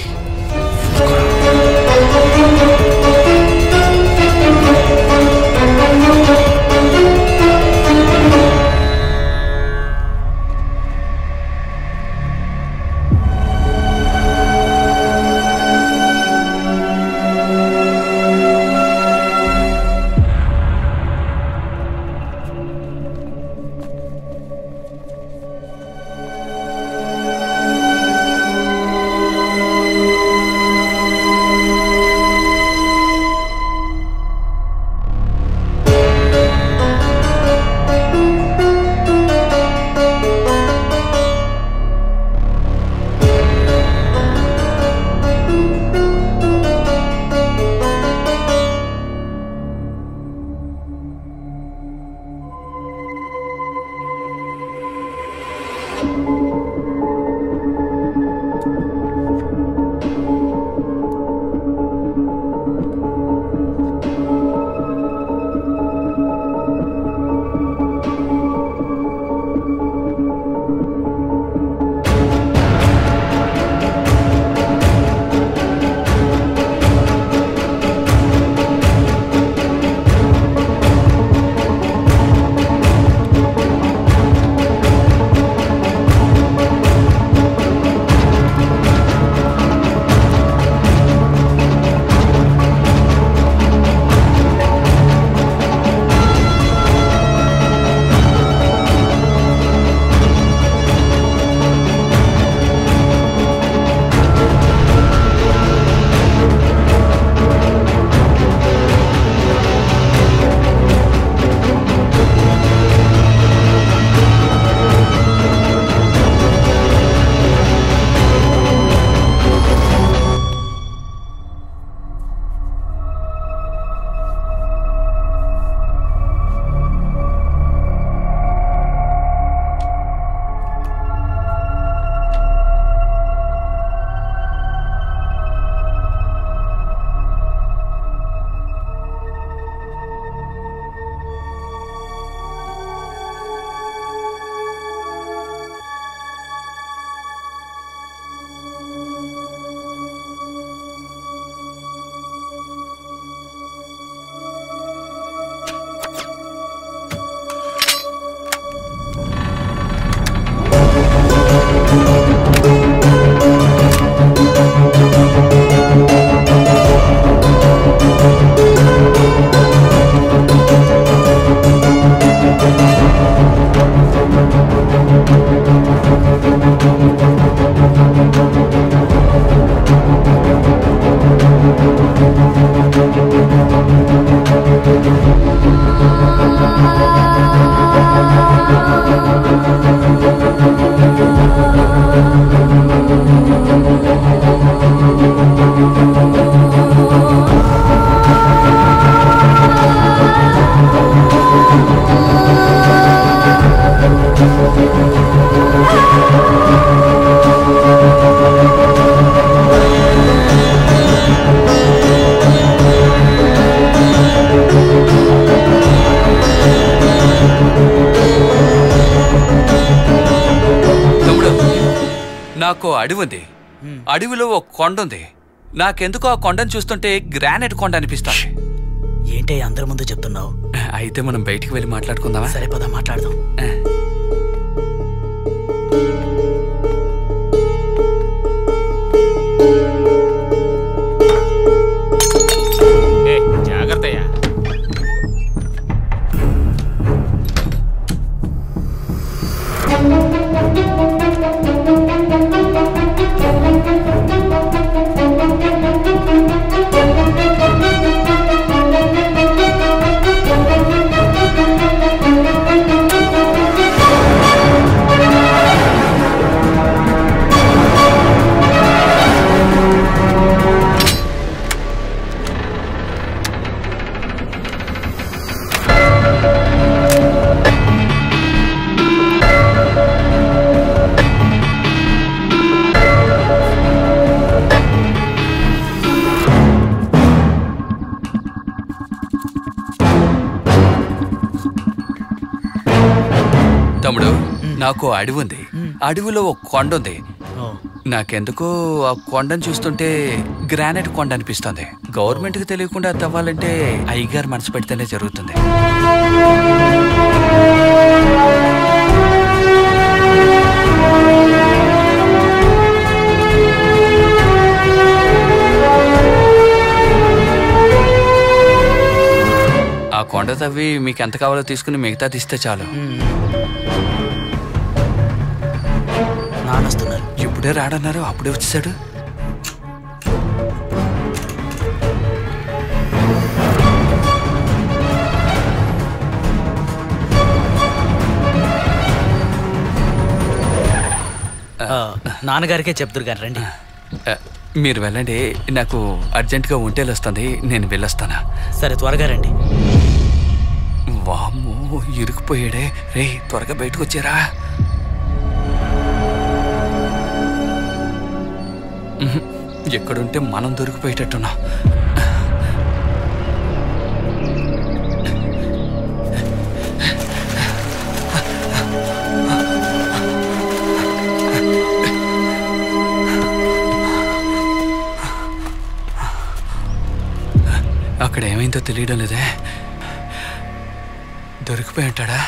అడవి ఉంది అడవిలో ఒక కొండ ఉంది నాకెందుకో ఆ కొండను చూస్తుంటే గ్రానైట్ కొండ అనిపిస్తుంది ఏంటి అందరి ముందు చెప్తున్నావు అయితే మనం బయటికి వెళ్ళి మాట్లాడుకుందామా సరే పద మాట్లాడదాం ఏ జాగ్రత్తయ్యా తమ్ముడు నాకు ఓ అడవి ఉంది అడవిలో ఒక కొండ ఉంది నాకెందుకో ఆ కొండను చూస్తుంటే గ్రానైట్ కొండ అనిపిస్తుంది గవర్నమెంట్ కి తెలియకుండా అది తవ్వాలంటే అయ్యగారు మనసు పెడితేనే జరుగుతుంది ఆ కొండ తవ్వి మీకు ఎంత కావాలో తీసుకుని మిగతాది ఇస్తే చాలు నానొస్తున్నారు ఇప్పుడే రాడన్నారు అప్పుడే వచ్చేసాడు నాన్నగారికే చెప్తురు కానీ రండి ఆ, మీరు వెళ్ళండి నాకు అర్జెంటుగా ఒంటేలు వస్తుంది నేను వెళ్ళొస్తానా సరే త్వరగా రండి వామ్మో ఇరుకుపోయాడే రే త్వరగా బయటకు వచ్చారా ఉహు, ఎక్కడుంటే మనం దొరికిపోయేటట్టున్నాం అక్కడ ఏమైందో తెలియడం లేదే దొరికిపోయి ఉంటాడా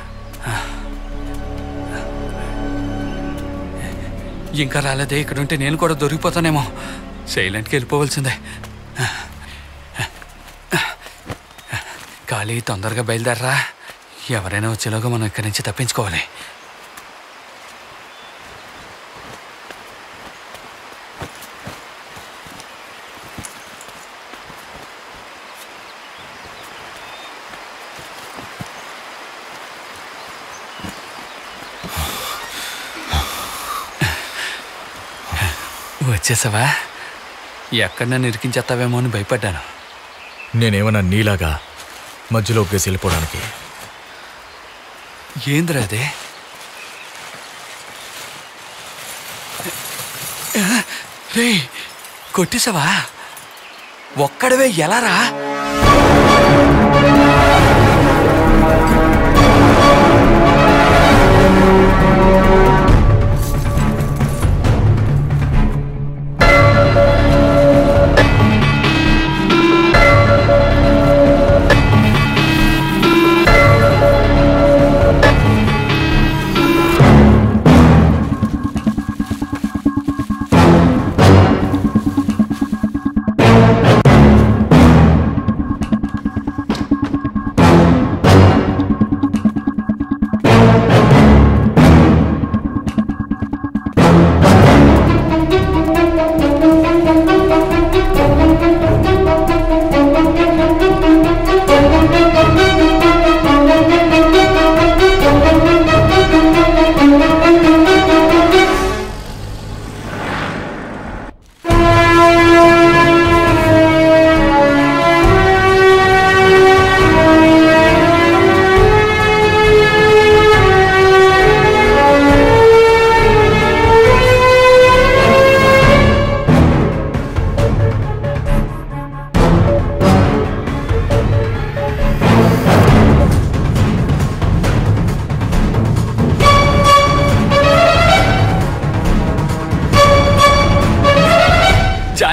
ఇంకా రాలేదే ఇక్కడ ఉంటే నేను కూడా దొరికిపోతానేమో సైలెంట్కి వెళ్ళిపోవలసిందే ఖాళీ తొందరగా బయలుదేరరా ఎవరైనా వచ్చేలోగా మనం ఇక్కడి నుంచి తప్పించుకోవాలి వచ్చేసావా ఎక్కడ నన్ను ఇరికించేస్తావేమో అని భయపడ్డాను నేనేమన్నా నీలాగా మధ్యలో ఒగ్గేసి వెళ్ళిపోవడానికి ఏంద్రా అదే రే కొట్టేసావా ఒక్కడవే ఎలా రా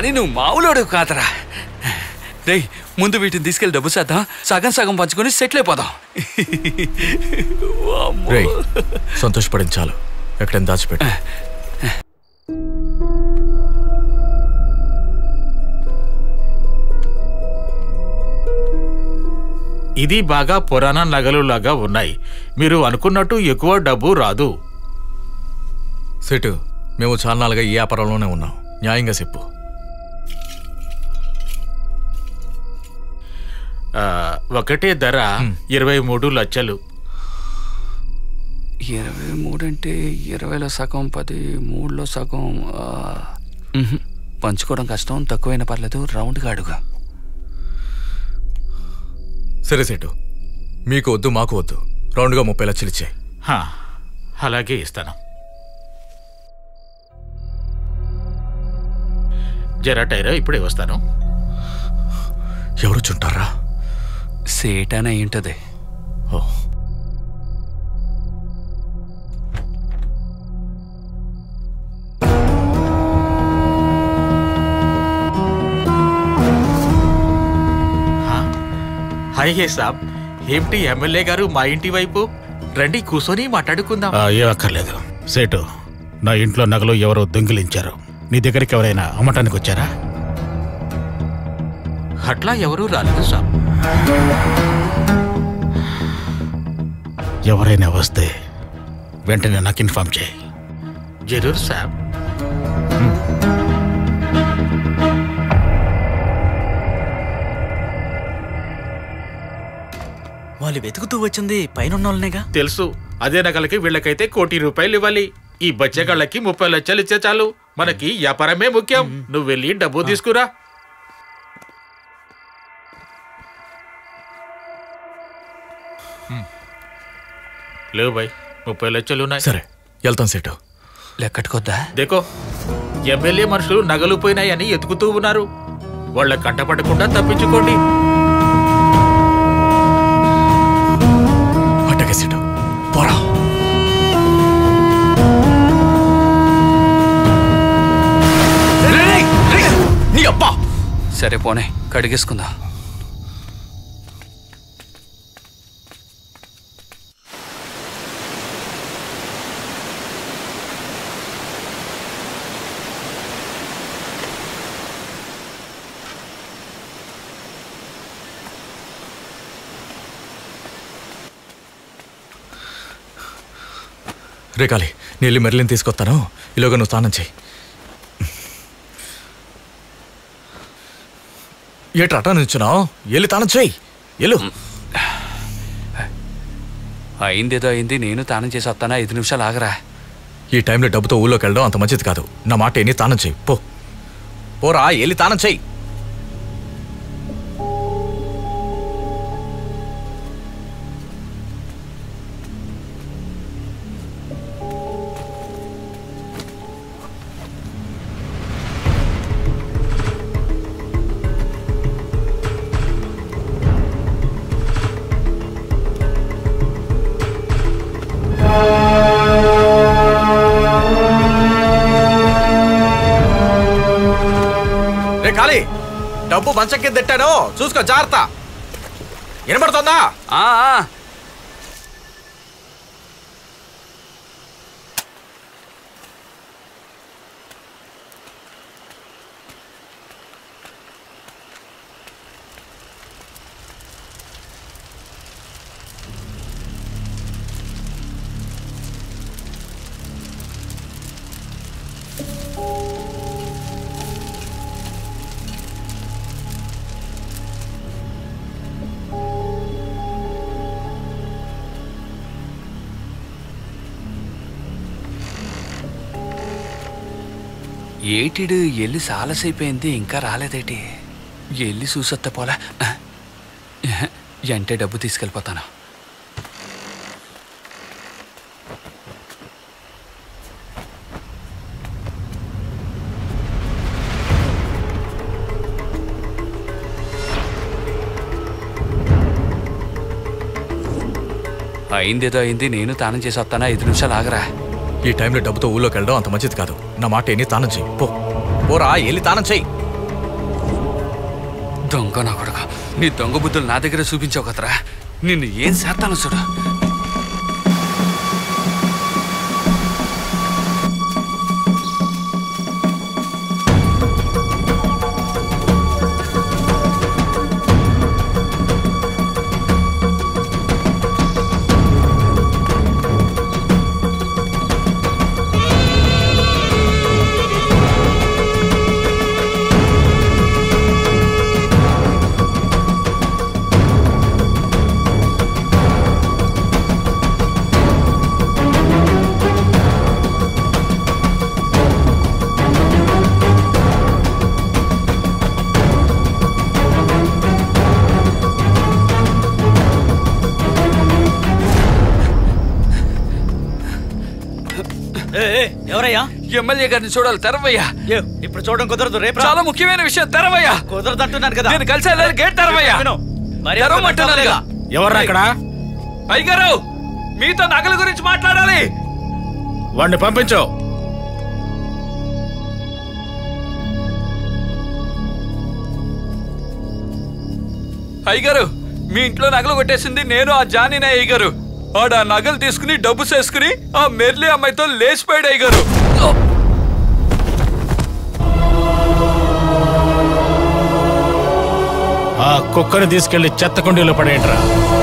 కానీ నువ్వు మామూలోడు కాదరా రేయ్ ముందు వీటిని తీసుకెళ్ళి డబ్బు చేద్దాం సగం సగం పంచుకొని సెటిల్ అయిపోదాం రేయ్ సంతోషపడింది చాలు ఎక్కడైనా దాచిపెట్టు ఇది బాగా పురాణ నగలు లాగా ఉన్నాయి మీరు అనుకున్నట్టు ఎక్కువ డబ్బు రాదు సెటు మేము చాలా నాలుగా ఈ వ్యాపారంలోనే ఉన్నాం న్యాయంగా చెప్పు ఆ, ఒకటే ధర ఇరవై మూడు లక్షలు ఇరవై మూడు అంటే ఇరవైలో సగం పది మూడులో సగం ఆ, మ్హూ. పంచుకోవడం కష్టం తక్కువైనా పర్లేదు రౌండ్గా అడుగు సరే సెటు మీకు వద్దు మాకు వద్దు రౌండ్గా ముప్పై లక్షలు ఇచ్చాయి హా, అలాగే ఇస్తాను జరా టైరా ఇప్పుడే వస్తాను ఎవరు చుంటారా సేటాన్ అయి ఉంటుంది ఓ హాయ్ హే సాబ్ ఏమిటి ఎమ్మెల్యే గారు మా ఇంటి వైపు రండి కూర్చొని మాట్లాడుకుందాం ఏ అక్కర్లేదు సేటు నా ఇంట్లో నగలు ఎవరో దొంగిలించారు నీ దగ్గరికి ఎవరైనా అమ్మటానికి వచ్చారా అట్లా ఎవరూ రాలేదు సాబ్ ఎవరైనా వస్తే వెంటనే నాకు ఇన్ఫార్మ్ చేయి జరూర్ సాబ్ వాళ్ళు వెతుకుతూ వచ్చింది పైన వాళ్ళనేగా తెలుసు అదే నగలకి వీళ్ళకైతే కోటి రూపాయలు ఇవ్వాలి ఈ బచ్చగాళ్ళకి ముప్పై లక్షలు ఇచ్చే చాలు మనకి వ్యాపారమే ముఖ్యం నువ్వు వెళ్ళి డబ్బు తీసుకురా లేవు బాయ్ ముప్పై లక్షలు ఉన్నాయి సరే వెళ్తాం సెటు లెక్కట్టుకొద్దా దేకో ఎమ్మెల్యే మనుషులు నగలు పోయినాయని ఎతుకుతూ ఉన్నారు వాళ్ళ కంటపడకుండా తప్పించుకోండి అట్టగే సెటు పోరా నీ అబ్బా సరే పోనే కడిగేసుకుందాం రేకాలి నేను వెళ్ళి మెర్లిని తీసుకొస్తాను ఇలాగ నువ్వు స్నానం చేయి ఏట్రా అటా నిల్చున్నావు వెళ్ళి తానం చేయి వెళ్ళు అయిందేదో అయింది నేను తానం చేసి వస్తానా ఐదు నిమిషాలు ఆగరా ఈ టైంలో డబ్బుతో ఊళ్ళోకి వెళ్ళడం అంత మంచిది కాదు నా మాట ఎన్ని తానం చేయి పో పోరా వెళ్ళి తానం చేయి రే కాళీ డబ్బు మంచం కింద తిట్టాను చూసుకో జాగ్రత్త వినబడుతుందా ఆ, ఆ. ఏటిడు ఎల్లి సాలసైపోయింది ఇంకా రాలేదేటి ఎల్లి చూసొత్త పోలా అంటే డబ్బు తీసుకెళ్ళిపోతాను అయిందేదో అయింది నేను తానం చేసి వస్తానా ఐదు నిమిషాలు ఆగరా ఈ టైంలో డబ్బుతో ఊళ్ళోకి వెళ్ళడం అంత మంచిది కాదు నా మాట ఎన్ని తానం చేయి పో పోరా వెళ్ళి తానం చేయి దొంగ నా కొడక నీ దొంగ బుద్ధులు నా దగ్గర చూపించావు కదరా నిన్ను ఏం చేస్తాను చూడు ఎవరయ్యా ఎమ్మెల్యే గారిని చూడాలి తెరవయ్యా ఇప్పుడు చూడడం కుదరదు రేపు రా. చాలా ముఖ్యమైన విషయం తెరవయ్యా కుదరదంటున్నాను కదా నేను కలిసి వెళ్ళాలి గేట్ తెరవయ్యా విను. మరి తెరవమంటున్నానుగా. ఎవర్రా అక్కడ అయ్యగారు మీతో నగల గురించి మాట్లాడాలి వాడిని పంపించు అయ్యగారు మీ ఇంట్లో నగలు కొట్టేసింది నేను ఆ జానీనే అయ్యగారు ఆడ ఆ నగలు తీసుకుని డబ్బు చేసుకుని ఆ మెర్లీ అమ్మాయితో లేచిపోయాడు అయ్యగారు ఆ కుక్కని తీసుకెళ్లి చెత్త కుండీలో పడేయండిరా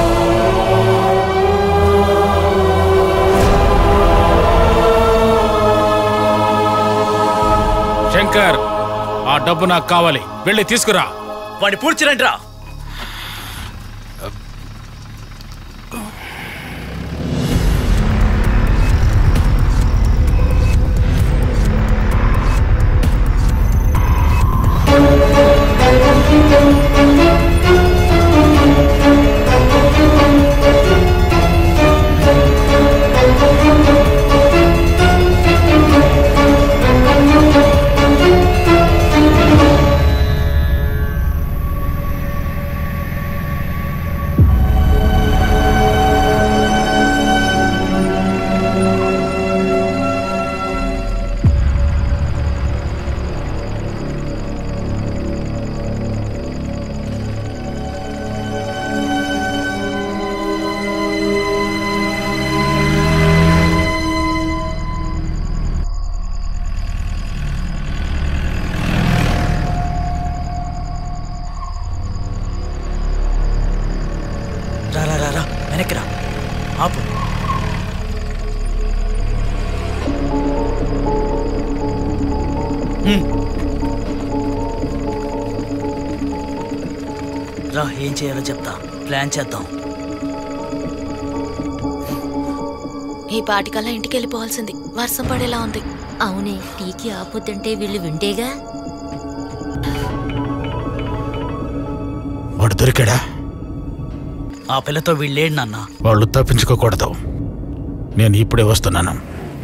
శంకర్ ఆ డబ్బు నాకు కావాలి వెళ్ళి తీసుకురా వాడిని పూడ్చిరండి రా రా రా రా రా వెనక్కి రా ఆపు హ్మ్. రా ఏం చేయాలో చెప్తా ప్లాన్ చేద్దాం ఈ పాటికల్లా ఇంటికి వెళ్ళిపోవాల్సింది వర్షం పడేలా ఉంది అవునే టీకి ఆపొద్దంటే వీళ్ళు వింటేగా వాడు దొరికాడా ఆ పిల్లతో వీళ్ళేడు నాన్న వాళ్ళు తప్పించుకోకూడదు నేను ఇప్పుడే వస్తున్నాను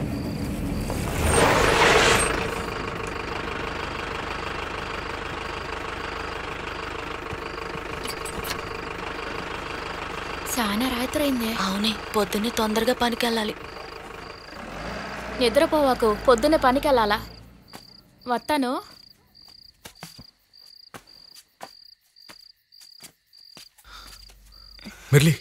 చాలా రాత్రి అయిందే అవునే పొద్దున్నే తొందరగా పనికి వెళ్ళాలి నిద్రపోవాకు పొద్దున్నే పనికెళ్ళాలా వస్తాను మిర్లి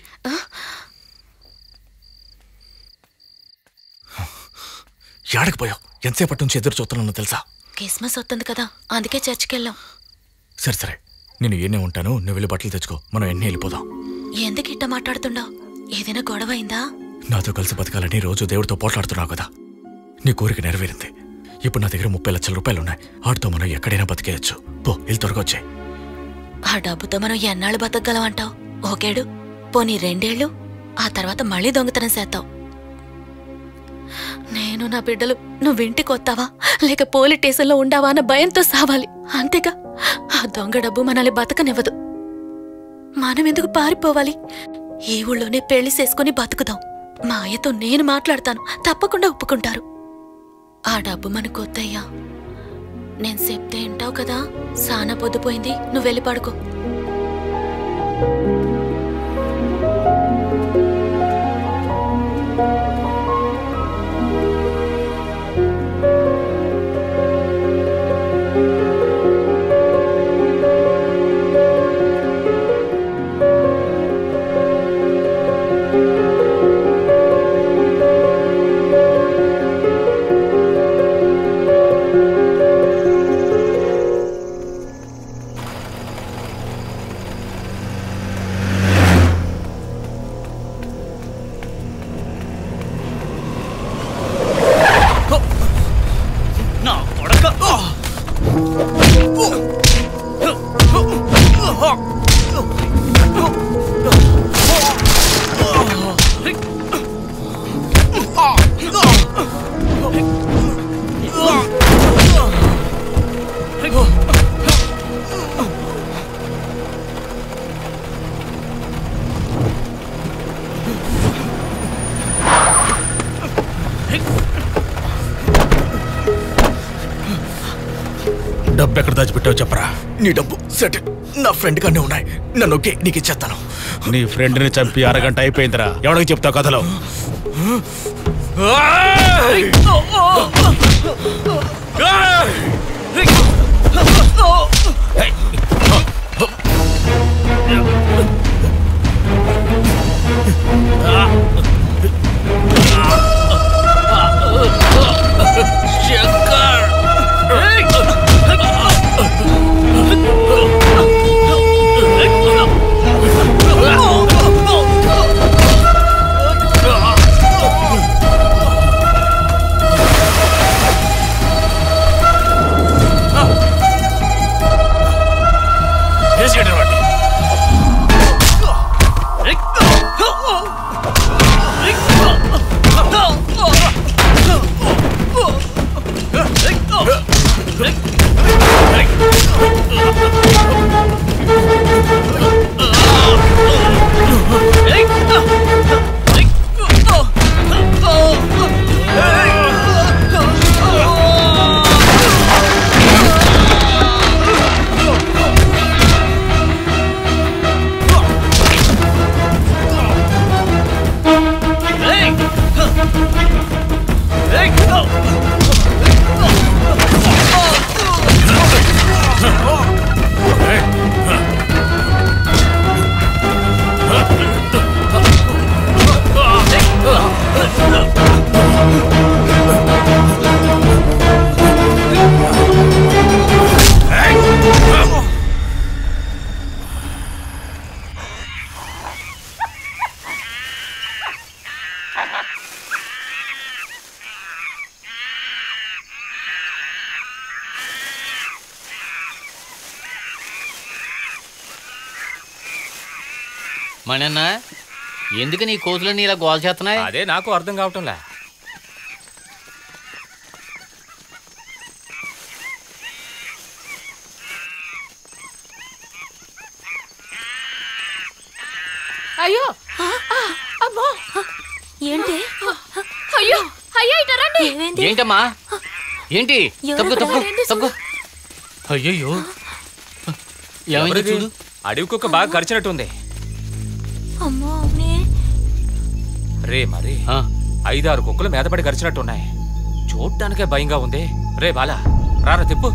ఏడకి పోయావు ఎంతసేపటి నుంచి ఎదురు చూస్తున్నానో తెలుసా క్రిస్మస్ వస్తుంది కదా అందుకే చర్చికి వెళ్ళాం సరే సరే నేను ఏనే ఉంటాను నువ్వు వెళ్ళి బట్టలు తెచ్చుకో మనం ఎన్ని వెళ్ళిపోదాం ఎందుకు ఇట్ట మాట్లాడుతుండవు ఏదైనా గొడవ అయిందా నాతో కలిసి బతకాలని రోజు దేవుడితో పోట్లాడుతున్నావు కదా నీ కోరిక నెరవేరింది ఇప్పుడు నా దగ్గర ముప్పై లక్షల రూపాయలు ఉన్నాయి వాటితో మనం ఎక్కడైనా బతికేయచ్చు పో వెళ్ళి త్వరగా వచ్చాయి ఆ డబ్బుతో మనం ఎన్నాళ్ళు బతకగలం అంటావు ఓకేడు పోనీ రెండేళ్ళు ఆ తర్వాత మళ్ళీ దొంగతనం చేస్తావు నేను నా బిడ్డలు నువ్వు ఇంటికి వస్తావా లేక పోలీస్ స్టేషన్లో ఉండావా అన్న భయంతో సావాలి అంతేగా ఆ దొంగ డబ్బు మనల్ని బతకనివ్వదు మనం ఎందుకు పారిపోవాలి ఈ ఊళ్ళోనే పెళ్లి చేసుకుని బతుకుదాం మా అయ్యతో నేను మాట్లాడతాను తప్పకుండా ఒప్పుకుంటారు ఆ డబ్బు మనకు వద్దయ్యా నేను చెప్తే వింటావు కదా సానా పొద్దుపోయింది నువ్వు వెళ్ళి పడుకో డబ్బు ఎక్కడ దాచిపెట్టావు చెప్పరా నీ డబ్బు సెట్ నా ఫ్రెండ్ గానే ఉన్నాయి నన్ను ఓకే నీకు ఇచ్చేస్తాను నీ ఫ్రెండ్ని చంపి అరగంట అయిపోయిందిరా ఎవరికి చెప్తావు కథలో మణన్న ఎందుకు నీ కోతులన్నీ ఇలా గోల్ చేస్తున్నాయి అదే నాకు అర్థం కావటంలే అయ్యో అమ్మో ఏంటి అయ్యో అయ్యో ఇటు రండి ఏంటమ్మా ఏంటి తప్పు తప్పు తప్పు అయ్యయ్యో ఏమైంది ఎవరిది? చూడు అడవి కుక్క బాగా కరిచినట్టుంది అమ్మో అవునే రే మరి ఐదారు కుక్కలు మీదపడి కరిచినట్టున్నాయి చూడ్డానికే భయంగా ఉంది రే బాలా రారా తిప్పు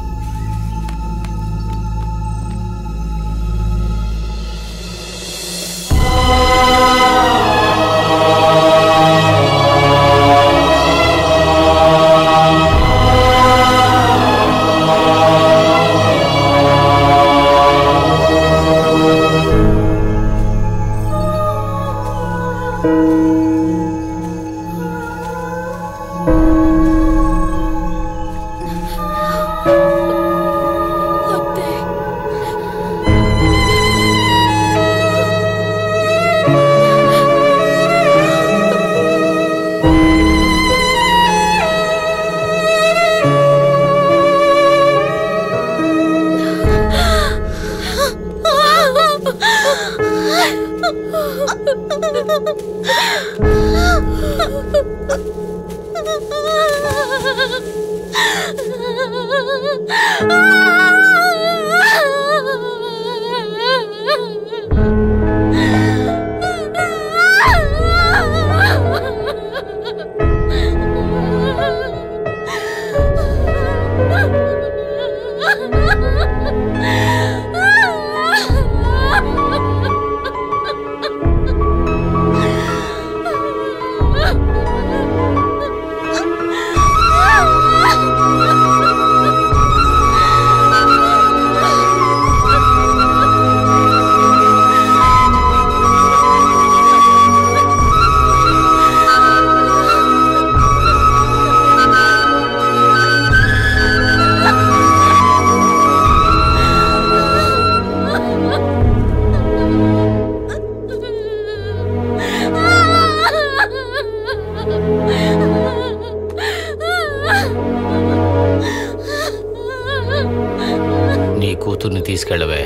నీ కూతుర్ని తీసుకెళ్ళవే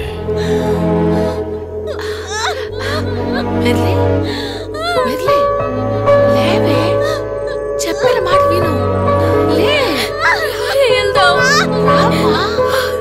మెర్లి మెర్లి లేవే చెప్పిన మాట విను లే వెళ్దాం రామ్మా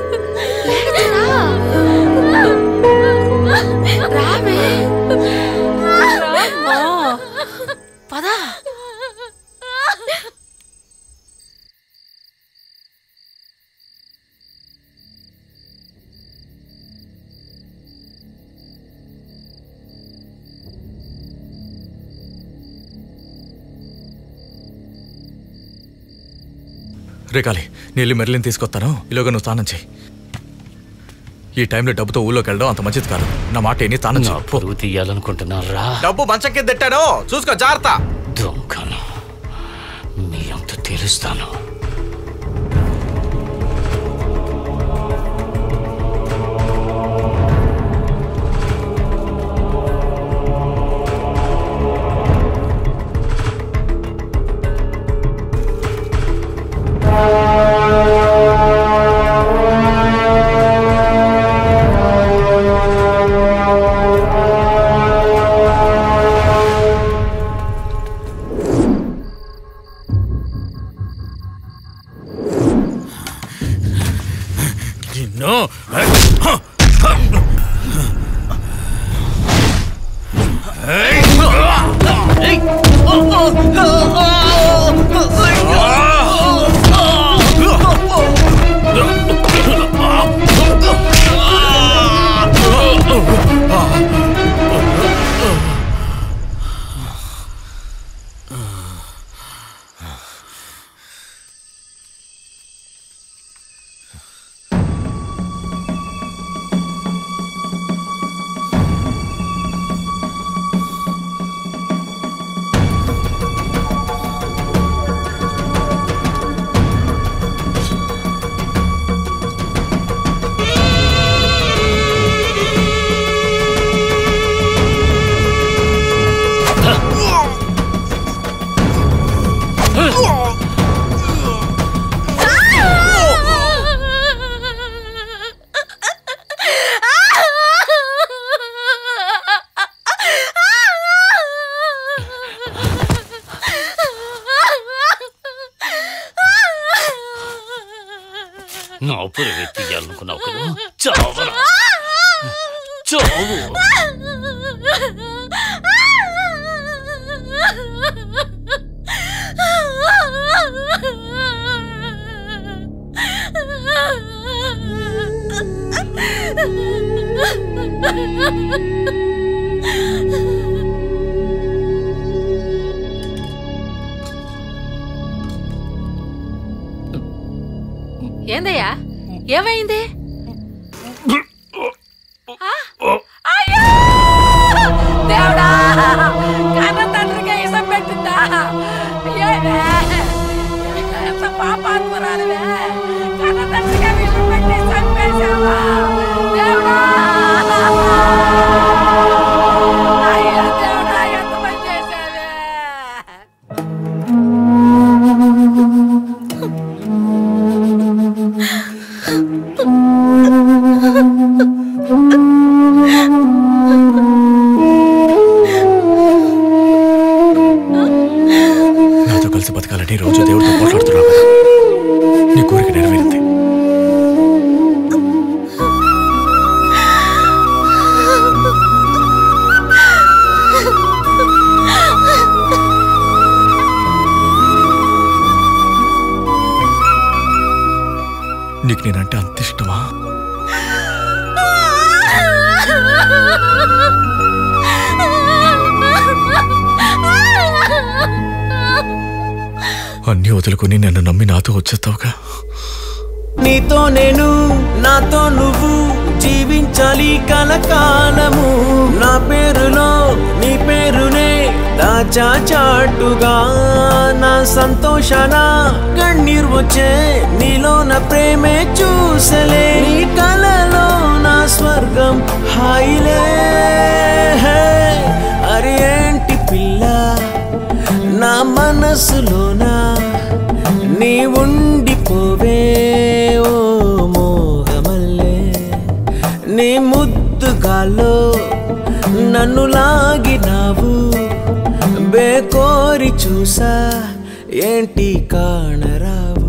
రేకాలి నీళ్ళు మెర్లిని తీసుకొస్తాను ఇలాగ నువ్వు స్నానం చేయి ఈ టైంలో డబ్బుతో ఊళ్ళోకి వెళ్ళడం అంత మంచిది కాదు నా మాట ఏని స్నానం నా చేయి పరువు తీయాలనుకుంటున్నారా డబ్బు మంచం కింద తిట్టాను చూసుకో జాగ్రత్త దొంగను మీ అంత తెలుస్తాను నిన్ను నా పరువు తీయాలనుకున్నావు కదా చావరా చావు ఏందయ్యా ఏమైంది దేవుడా కన్న తండ్రికి ఇసం పెట్టిందా ఏమే ఎంత పాపాత్మరాలువే కన్న తండ్రికి విషం పెట్టి చంపేశావా దేవుడా అయ్యో దేవుడా ఎంత పని చేశావే నాతో కలిసి బతకాలని రోజు దేవుడితో పోట్లాడుతున్నావు కదా. నీ కోరిక నెరవేరింది నీకు నేనంటే అంత ఇష్టమా అన్నీ వదులుకొని నన్ను నమ్మి నాతో వచ్చేస్తావుగా నీతో నేను నాతో నువ్వు జీవించాలి కలకాలము నా పేరులో నీ పేరునే దాచా చాటుగా నా సంతోషాన కన్నీరు వచ్చే నీలో నా ప్రేమే చూసలే నీ కలలో నా స్వర్గం హాయిలే అరే ఏంటి పిల్ల నా మనసులోనా నీ ఉండిపోవే ఓ మోగమల్లే నీ ముద్దుగాలో నన్ను లాగినావు బేకోరి చూసా ఏంటి కానరావు